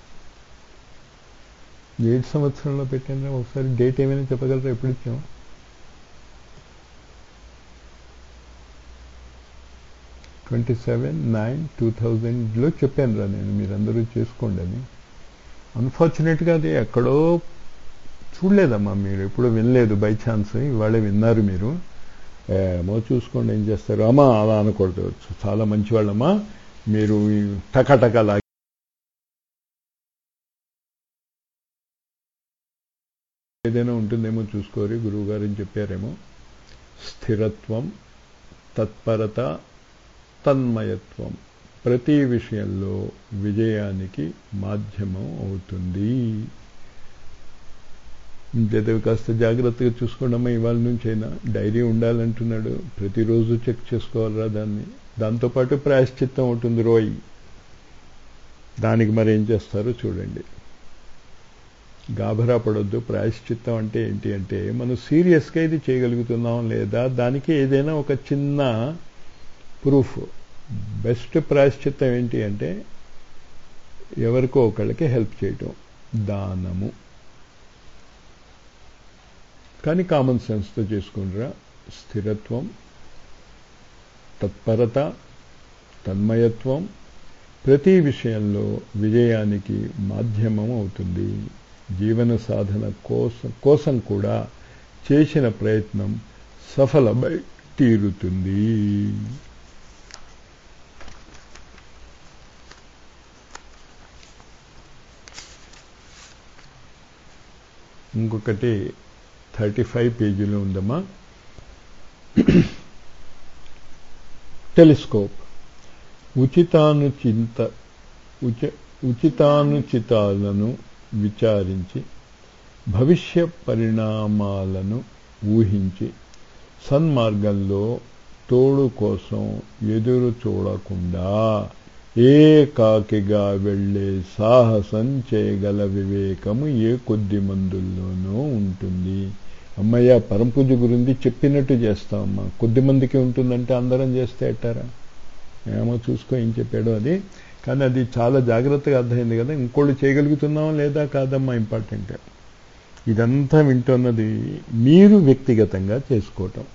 Speaker 1: ఏడు సంవత్సరంలో పెట్టిండ్రా ఒకసారి డేట్ ఏమైనా చెప్పగలరా ఎప్పుడు ఇచ్చాము ట్వంటీ సెవెన్ నైన్ టూ థౌజండ్లో చెప్పాను రా నేను మీరందరూ చేసుకోండి అని అన్ఫార్చునేట్గా అది ఎక్కడో చూడలేదమ్మా మీరు ఎప్పుడు వినలేదు బై ఛాన్స్ ఇవాళే విన్నారు మీరు ఏమో చూసుకోండి ఏం చేస్తారు అమ్మా అలా అనకూడదు చాలా మంచివాళ్ళమ్మా మీరు టకాటకా లాగి ఏదైనా ఉంటుందేమో చూసుకోరి గురువు గారు చెప్పారేమో స్థిరత్వం తత్పరత తన్మయత్వం ప్రతి విషయంలో విజయానికి మాధ్యమం అవుతుంది ఇంకేదో కాస్త జాగ్రత్తగా చూసుకోండమ్మా ఇవాళ నుంచైనా డైరీ ఉండాలంటున్నాడు ప్రతిరోజు చెక్ చేసుకోవాలరా దాన్ని దాంతోపాటు ప్రాయశ్చిత్తం ఉంటుంది రోయ్ దానికి మరి ఏం చేస్తారో చూడండి గాభరా పడొద్దు ప్రాయశ్చిత్తం అంటే ఏంటి అంటే మనం సీరియస్గా ఇది చేయగలుగుతున్నాం లేదా దానికి ఏదైనా ఒక చిన్న ప్రూఫ్ బెస్ట్ ప్రాయశ్చిత్తం ఏంటి అంటే ఎవరికో ఒకళ్ళకి హెల్ప్ చేయటం దానము కానీ కామన్ సెన్స్తో చేసుకుంటారా స్థిరత్వం తత్పరత తన్మయత్వం ప్రతి విషయంలో విజయానికి మాధ్యమం అవుతుంది జీవన సాధన కోసం కోసం కూడా చేసిన ప్రయత్నం సఫలమై తీరుతుంది ఇంకొకటి థర్టీ ఫైవ్ పేజీలో ఉందమ్మా టెలిస్కోప్ ఉచితానుచింత ఉచ ఉచితానుచితాలను విచారించి భవిష్య పరిణామాలను ఊహించి సన్మార్గంలో తోడు కోసం ఎదురు చూడకుండా ఏకాకిగా వెళ్ళే సాహసం చేయగల వివేకము ఏ కొద్ది మందుల్లోనూ ఉంటుంది అమ్మయ్య పరంపూజ గురించి చెప్పినట్టు చేస్తామమ్మా కొద్ది మందికి ఉంటుందంటే అందరం చేస్తే ఎట్టారా ఏమో చూసుకో ఏం చెప్పాడో అది కానీ అది చాలా జాగ్రత్తగా అర్థమైంది కదా ఇంకోళ్ళు చేయగలుగుతున్నాం లేదా కాదమ్మా ఇంపార్టెంట్ ఇదంతా వింటున్నది మీరు వ్యక్తిగతంగా చేసుకోవటం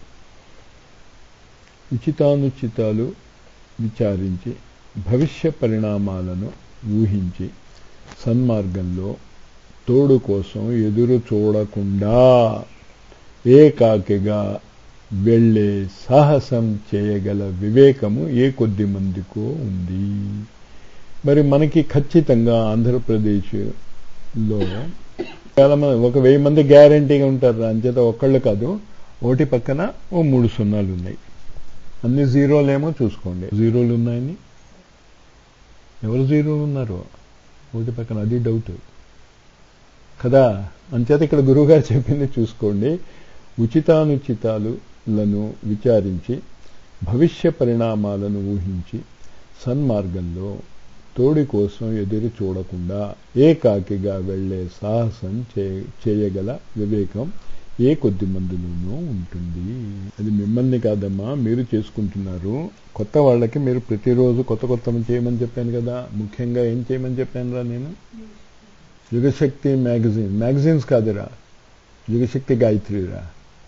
Speaker 1: ఉచితానుచితాలు విచారించి భవిష్య పరిణామాలను ఊహించి సన్మార్గంలో తోడు కోసం ఎదురు చూడకుండా ఏకాకిగా వెళ్ళే సాహసం చేయగల వివేకము ఏ కొద్ది మందికో ఉంది మరి మనకి ఖచ్చితంగా ఆంధ్రప్రదేశ్లో చాలా మంది ఒక వెయ్యి మంది గ్యారంటీగా ఉంటారు అంచేత ఒక్కళ్ళు కాదు ఒకటి పక్కన ఓ మూడు సున్నాలు ఉన్నాయి అన్ని జీరోలేమో చూసుకోండి జీరోలు ఉన్నాయని ఎవరు జీరోలు ఉన్నారు ఒకటి పక్కన అది డౌట్ కదా అంచేత ఇక్కడ గురువుగారు చెప్పింది చూసుకోండి ఉచితానుచితాలులను విచారించి భవిష్య పరిణామాలను ఊహించి సన్మార్గంలో తోడి కోసం ఎదురు చూడకుండా ఏకాకిగా వెళ్లే సాహసం చేయగల వివేకం ఏ కొద్ది మందిలోనూ ఉంటుంది అది మిమ్మల్ని కాదమ్మా మీరు చేసుకుంటున్నారు కొత్త వాళ్ళకి మీరు ప్రతిరోజు కొత్త కొత్త చేయమని చెప్పాను కదా ముఖ్యంగా ఏం చేయమని చెప్పాను రా నేను యుగశక్తి మ్యాగజైన్ మ్యాగజైన్స్ కాదురా యుగశక్తి గాయత్రిరా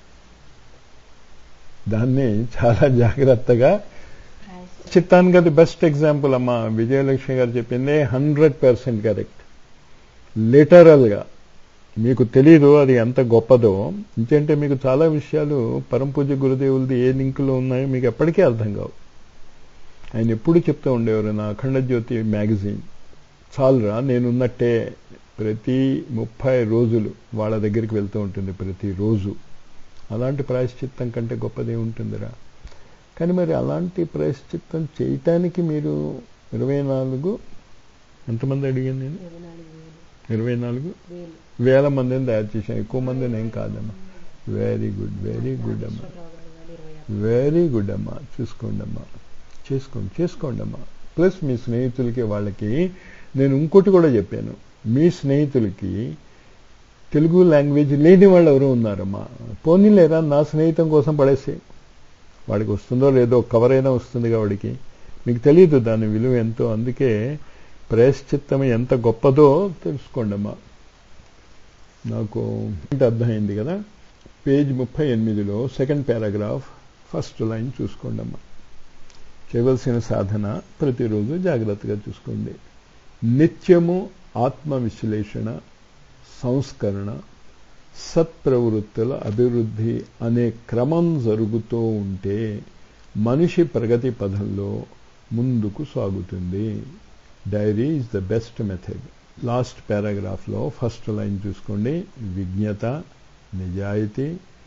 Speaker 1: దాన్ని చాలా జాగ్రత్తగా చిత్తానికి అది బెస్ట్ ఎగ్జాంపుల్ అమ్మా విజయలక్ష్మి గారు చెప్పింది హండ్రెడ్ పర్సెంట్ కరెక్ట్ లిటరల్గా మీకు తెలీదు అది ఎంత గొప్పదో ఇంకేంటే మీకు చాలా విషయాలు పరంపూజ గురుదేవులది ఏ లింకులో ఉన్నాయో మీకు ఎప్పటికీ అర్థం కావు ఆయన ఎప్పుడు చెప్తూ ఉండేవారు నా అఖండ జ్యోతి మ్యాగజైన్ చాలురా నేనున్నట్టే ప్రతి ముప్పై రోజులు వాళ్ళ దగ్గరికి వెళ్తూ ఉంటుంది ప్రతిరోజు అలాంటి ప్రాయశ్చిత్తం కంటే గొప్పదే ఉంటుందిరా కానీ మరి అలాంటి ప్రాయశ్చిత్తం చేయటానికి మీరు ఇరవై నాలుగు ఎంతమంది అడిగాను నేను ఇరవై నాలుగు వేల మందిని తయారు చేశాను ఎక్కువ మందిని ఏం కాదమ్మా వెరీ గుడ్ వెరీ గుడ్ అమ్మా వెరీ గుడ్ అమ్మా చూసుకోండి అమ్మా చేసుకోండి చేసుకోండి అమ్మా ప్లస్ మీ స్నేహితులకి వాళ్ళకి నేను ఇంకోటి కూడా చెప్పాను మీ స్నేహితులకి తెలుగు లాంగ్వేజ్ లేని వాళ్ళు ఎవరు ఉన్నారమ్మా పోనీలేరా నా స్నేహితం కోసం పడేసి వాడికి వస్తుందో లేదో కవర్ అయినా వస్తుందిగా వాడికి మీకు తెలియదు దాని విలువ ఎంతో అందుకే ప్రేశ్చిత్తం ఎంత గొప్పదో తెలుసుకోండి అమ్మా నాకు అర్థమైంది కదా పేజ్ ముప్పై ఎనిమిదిలో సెకండ్ పారాగ్రాఫ్ ఫస్ట్ లైన్ చూసుకోండి అమ్మా చేయవలసిన సాధన ప్రతిరోజు జాగ్రత్తగా చూసుకోండి నిత్యము ఆత్మ విశ్లేషణ సంస్కరణ సత్ప్రవృత్తుల అభివృద్ధి అనే క్రమం జరుగుతూ ఉంటే మనిషి ప్రగతి పథంలో ముందుకు సాగుతుంది diary is the best method last పారాగ్రాఫ్లో ఫస్ట్ లైన్ చూసుకోండి విజ్ఞత నిజాయితీ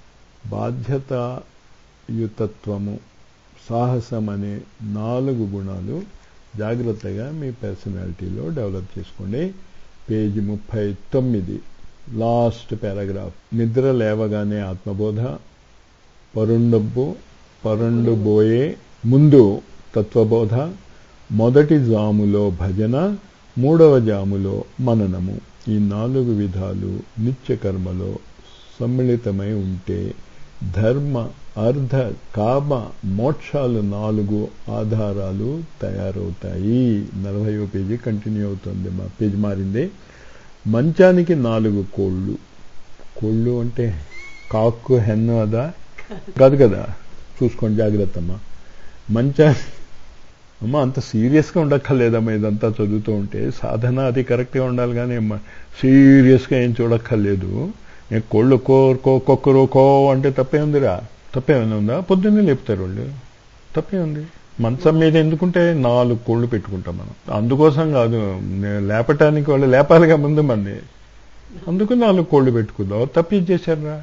Speaker 1: బాధ్యతాయుతత్వము సాహసం అనే నాలుగు గుణాలు జాగ్రత్తగా మీ పర్సనాలిటీలో డెవలప్ చేసుకోండి పేజీ ముప్పై తొమ్మిది లాస్ట్ పారాగ్రాఫ్ నిద్ర లేవగానే ఆత్మబోధ పరుండబ్బు పరుండుబోయే ముందు తత్వబోధ మొదటి జాములో భజన మూడవ జాములో మననము ఈ నాలుగు విధాలు నిత్య కర్మలో సమ్మిళితమై ఉంటే ధర్మ అర్ధ కామ మోక్షాలు నాలుగు ఆధారాలు తయారవుతాయి నలభైవ పేజీ కంటిన్యూ అవుతుంది మా పేజీ మారింది మంచానికి నాలుగు కోళ్ళు కోళ్ళు అంటే కాక్కు హెన్ను అదా కాదు కదా చూసుకోండి జాగ్రత్త అమ్మా మంచా అమ్మ అంత సీరియస్గా ఉండక్కర్లేదమ్మా ఇదంతా చదువుతూ ఉంటే సాధన అది కరెక్ట్గా ఉండాలి కానీ సీరియస్గా ఏం చూడక్కర్లేదు కోళ్ళు కోరుకో కొక్కరో కో అంటే తప్పే ఉందిరా తప్పేమైనా ఉందా పొద్దున్నే లేపుతారు వాళ్ళు తప్పే ఉంది మంచం మీద ఎందుకుంటే నాలుగు కోళ్ళు పెట్టుకుంటాం మనం అందుకోసం కాదు లేపటానికి వాళ్ళు లేపాలిగా ముందు మంది అందుకు నాలుగు కోళ్ళు పెట్టుకుందాం తప్పి చేశారా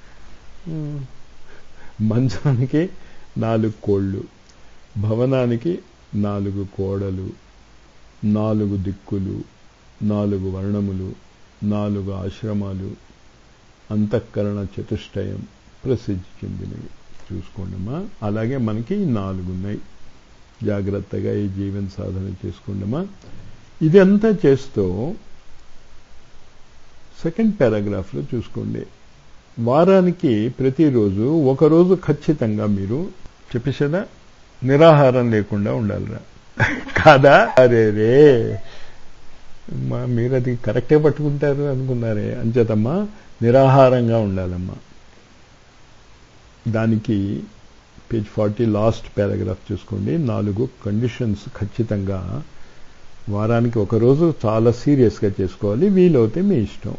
Speaker 1: మంచానికి నాలుగు కోళ్ళు భవనానికి నాలుగు కోడలు నాలుగు దిక్కులు నాలుగు వర్ణములు నాలుగు ఆశ్రమాలు అంతఃకరణ చతుష్టయం ప్రసిద్ధి చెందినవి చూసుకోండమ్మా అలాగే మనకి నాలుగు ఉన్నాయి జాగ్రత్తగా ఈ జీవన సాధన చేసుకోండమా ఇదంతా చేస్తూ సెకండ్ పారాగ్రాఫ్లో చూసుకోండి వారానికి ప్రతిరోజు ఒకరోజు ఖచ్చితంగా మీరు చెప్పేసేదా నిరాహారం లేకుండా ఉండాలిరా కాదా అరే రే మా మీరు అది కరెక్టే పట్టుకుంటారు అనుకున్నారే అంచేతమ్మా నిరాహారంగా ఉండాలమ్మా దానికి పేజ్ ఫార్టీ లాస్ట్ పారాగ్రాఫ్ చూసుకోండి నాలుగు కండిషన్స్ ఖచ్చితంగా వారానికి ఒకరోజు చాలా సీరియస్గా చేసుకోవాలి వీలవుతే మీ ఇష్టం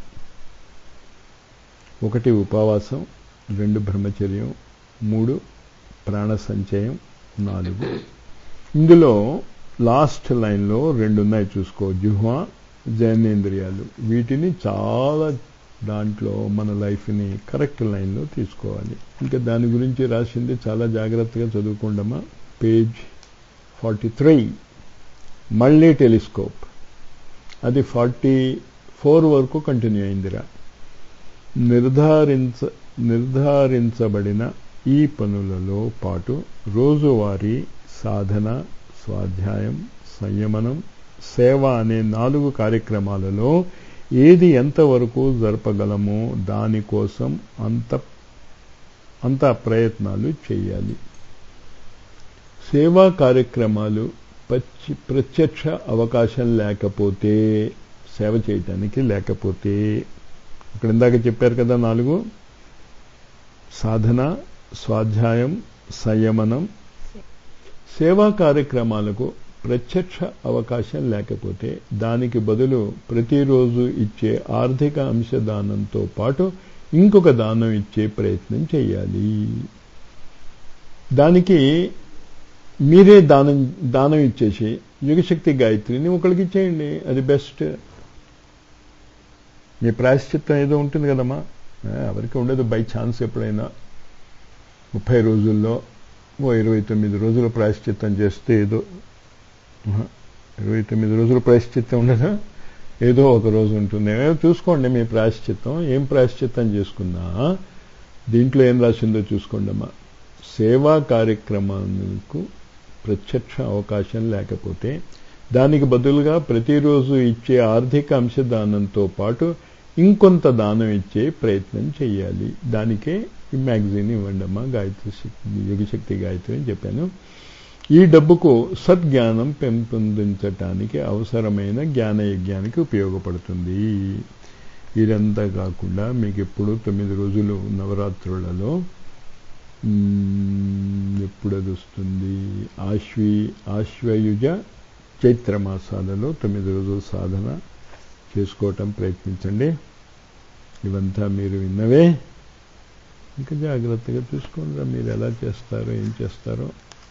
Speaker 1: ఒకటి ఉపవాసం రెండు బ్రహ్మచర్యం మూడు ప్రాణ సంచయం నాలుగు ఇందులో లాస్ట్ లైన్లో రెండు ఉన్నాయి చూసుకో జుహ్వ జైనేంద్రియాలు వీటిని చాలా దాంట్లో మన లైఫ్ని కరెక్ట్ లైన్లో తీసుకోవాలి ఇంకా దాని గురించి రాసింది చాలా జాగ్రత్తగా చదువుకోండమా పేజ్ ఫార్టీ త్రీ మళ్ళీ టెలిస్కోప్ అది ఫార్టీ ఫోర్ వరకు కంటిన్యూ అయిందిరా నిర్ధారించ నిర్ధారించబడిన ఈ పనులలో పాటు రోజువారీ సాధన స్వాధ్యాయం సంయమనం సేవ అనే నాలుగు కార్యక్రమాలలో ఏది ఎంతవరకు జరపగలమో దానికోసం అంత అంత ప్రయత్నాలు చేయాలి సేవా కార్యక్రమాలు పచ్చి ప్రత్యక్ష అవకాశం లేకపోతే సేవ చేయటానికి లేకపోతే ఇక్కడ ఇందాక చెప్పారు కదా నాలుగు సాధన స్వాధ్యాయం సంయమనం సేవా కార్యక్రమాలకు ప్రత్యక్ష అవకాశం లేకపోతే దానికి బదులు ప్రతిరోజు ఇచ్చే ఆర్థిక అంశదానంతో పాటు ఇంకొక దానం ఇచ్చే ప్రయత్నం చేయాలి దానికి మీరే దానం దానం ఇచ్చేసి యుగశక్తి గాయత్రిని ఒకరికి ఇచ్చేయండి అది బెస్ట్ మీ ప్రాయశ్చిత్తం ఏదో ఉంటుంది కదమ్మా ఎవరికి ఉండదు బై ఛాన్స్ ఎప్పుడైనా ముప్పై రోజుల్లో ఓ ఇరవై తొమ్మిది రోజులు ప్రాయశ్చిత్తం చేస్తే ఏదో ఇరవై తొమ్మిది రోజులు ప్రాయశ్చిత్తం ఉండదా ఏదో ఒక రోజు ఉంటుంది చూసుకోండి మీ ప్రాయశ్చిత్తం ఏం ప్రాయశ్చిత్తం చేసుకున్నా దీంట్లో ఏం రాసిందో చూసుకోండి అమ్మా సేవా కార్యక్రమాలకు ప్రత్యక్ష అవకాశం లేకపోతే దానికి బదులుగా ప్రతిరోజు ఇచ్చే ఆర్థిక అంశదానంతో పాటు ఇంకొంత దానం ఇచ్చే ప్రయత్నం చేయాలి దానికే ఈ మ్యాగజైన్ ఇవ్వండి అమ్మా గాయత్రి శక్తి యుగశక్తి గాయత్రి అని చెప్పాను ఈ డబ్బుకు సద్జ్ఞానం పెంపొందించటానికి అవసరమైన జ్ఞాన యజ్ఞానికి ఉపయోగపడుతుంది ఇదంతా కాకుండా మీకు ఎప్పుడు తొమ్మిది రోజులు నవరాత్రులలో ఎప్పుడు అది వస్తుంది ఆశ్వీ ఆశ్వయుజ చైత్ర మాసాలలో తొమ్మిది రోజుల సాధన చేసుకోవటం ప్రయత్నించండి ఇవంతా మీరు విన్నవే ఇంకా జాగ్రత్తగా చూసుకోండి మీరు ఎలా చేస్తారో ఏం చేస్తారో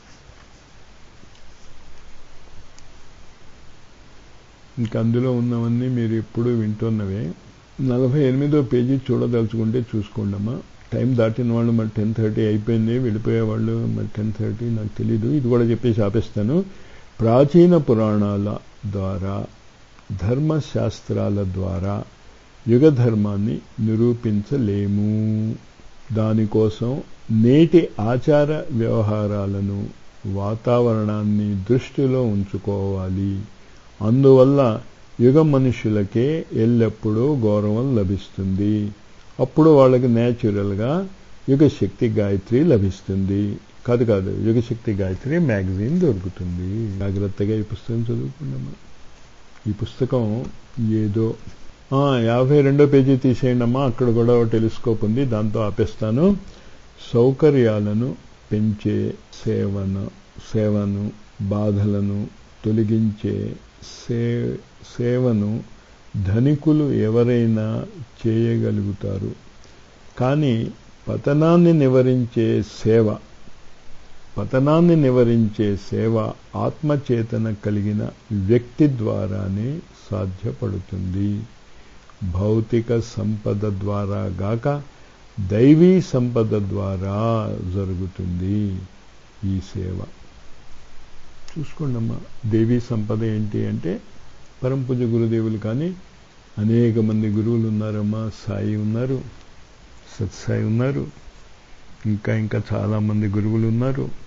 Speaker 1: ఇంకా అందులో ఉన్నవన్నీ మీరు ఎప్పుడూ వింటున్నవే నలభై ఎనిమిదో పేజీ చూడదలుచుకుంటే చూసుకోండమ్మా టైం దాటిన వాళ్ళు మరి టెన్ థర్టీ అయిపోయింది వెళ్ళిపోయేవాళ్ళు మరి టెన్ థర్టీ నాకు తెలీదు ఇది కూడా చెప్పేసి ఆపేస్తాను ప్రాచీన పురాణాల ద్వారా ధర్మశాస్త్రాల ద్వారా యుగ ధర్మాన్ని నిరూపించలేము దానికోసం నేటి ఆచార వ్యవహారాలను వాతావరణాన్ని దృష్టిలో ఉంచుకోవాలి అందువల్ల యుగ మనుషులకే ఎల్లప్పుడూ గౌరవం లభిస్తుంది అప్పుడు వాళ్ళకి న్యాచురల్గా యుగశక్తి గాయత్రి లభిస్తుంది కాదు కాదు యుగశక్తి గాయత్రి మ్యాగజైన్ దొరుకుతుంది జాగ్రత్తగా ఈ పుస్తకం చదువుకున్నామా ఈ పుస్తకం ఏదో యాభై రెండో పేజీ తీసేయండి అమ్మా అక్కడ కూడా టెలిస్కోప్ ఉంది దాంతో ఆపేస్తాను సౌకర్యాలను పెంచే సేవన సేవను బాధలను తొలగించే సే సేవను ధనికులు ఎవరైనా చేయగలుగుతారు కానీ పతనాన్ని నివరించే సేవ పతనాన్ని నివరించే సేవ ఆత్మచేతన కలిగిన వ్యక్తి ద్వారానే సాధ్యపడుతుంది భౌతిక సంపద ద్వారా గాక దైవీ సంపద ద్వారా జరుగుతుంది ఈ సేవ చూసుకోండమ్మా దేవీ సంపద ఏంటి అంటే పరంపూజ గురుదేవులు కానీ అనేక మంది గురువులు ఉన్నారమ్మా సాయి ఉన్నారు సత్సాయి ఉన్నారు ఇంకా ఇంకా చాలామంది గురువులు ఉన్నారు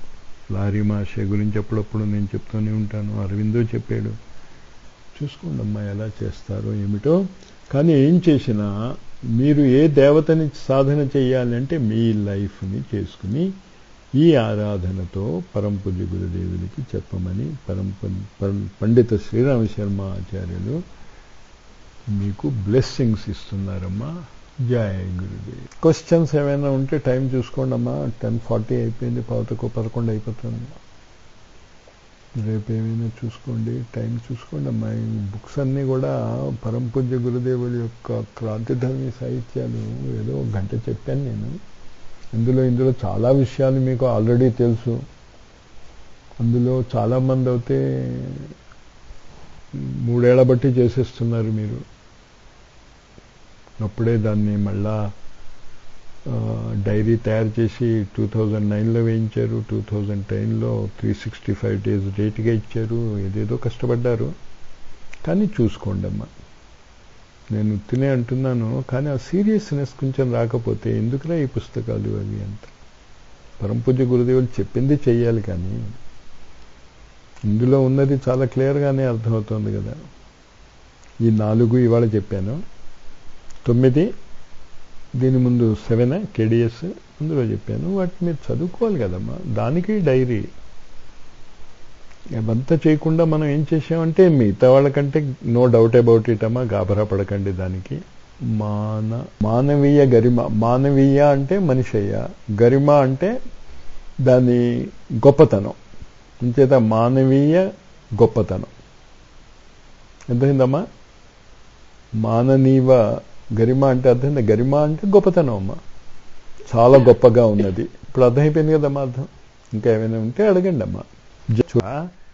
Speaker 1: లారీ మాషే గురించి అప్పుడప్పుడు నేను చెప్తూనే ఉంటాను అరవిందో చెప్పాడు చూసుకోండి అమ్మా ఎలా చేస్తారో ఏమిటో కానీ ఏం చేసినా మీరు ఏ దేవతని సాధన చేయాలంటే మీ లైఫ్ని చేసుకుని ఈ ఆరాధనతో పరంపూజ్య గురుదేవులకి చెప్పమని పరం పండిత శ్రీరామ శర్మ ఆచార్యులు మీకు బ్లెస్సింగ్స్ ఇస్తున్నారమ్మా జయ గురుదేవ్ క్వశ్చన్స్ ఏమైనా ఉంటే టైం చూసుకోండి అమ్మా టెన్ ఫార్టీ అయిపోయింది పావుతకు పదకొండు అయిపోతుంది రేపు ఏమైనా చూసుకోండి టైం చూసుకోండి అమ్మా ఈ బుక్స్ అన్నీ కూడా పరంపూజ్య గురుదేవుల యొక్క క్రాంతిధర్మి సాహిత్యాలు ఏదో గంట చెప్పాను నేను ఇందులో ఇందులో చాలా విషయాలు మీకు ఆల్రెడీ తెలుసు అందులో చాలామంది అయితే మూడేళ్ల బట్టి చేసేస్తున్నారు మీరు అప్పుడే దాన్ని మళ్ళా డైరీ తయారు చేసి టూ థౌజండ్ నైన్లో వేయించారు టూ థౌజండ్ టెన్లో త్రీ సిక్స్టీ ఫైవ్ డేస్ రేట్గా ఇచ్చారు ఏదేదో కష్టపడ్డారు కానీ చూసుకోండి అమ్మా నేను తినే అంటున్నాను కానీ ఆ సీరియస్నెస్ కొంచెం రాకపోతే ఎందుకురా ఈ పుస్తకాలు అవి అంత పరంపూజ గురుదేవులు చెప్పింది చెయ్యాలి కానీ ఇందులో ఉన్నది చాలా క్లియర్గానే అర్థమవుతుంది కదా ఈ నాలుగు ఇవాళ చెప్పాను తొమ్మిది దీని ముందు సెవెన్ కేడిఎస్ అందులో చెప్పాను వాటిని మీరు చదువుకోవాలి కదమ్మా దానికి డైరీ అవంతా చేయకుండా మనం ఏం చేసామంటే మిగతా వాళ్ళకంటే నో డౌట్ అబౌట్ ఇట్ అమ్మా గాబరా పడకండి దానికి మాన మానవీయ గరిమ మానవీయ అంటే మనిషయ్య గరిమ అంటే దాని గొప్పతనం ఇంచేత మానవీయ గొప్పతనం ఎంతైందమ్మా మాననీవ గరిమ అంటే అర్థమైంది గరిమ అంటే గొప్పతనం అమ్మ చాలా గొప్పగా ఉన్నది ఇప్పుడు అర్థమైపోయింది కదమ్మా అర్థం ఇంకా ఏమైనా ఉంటే అడగండి అమ్మా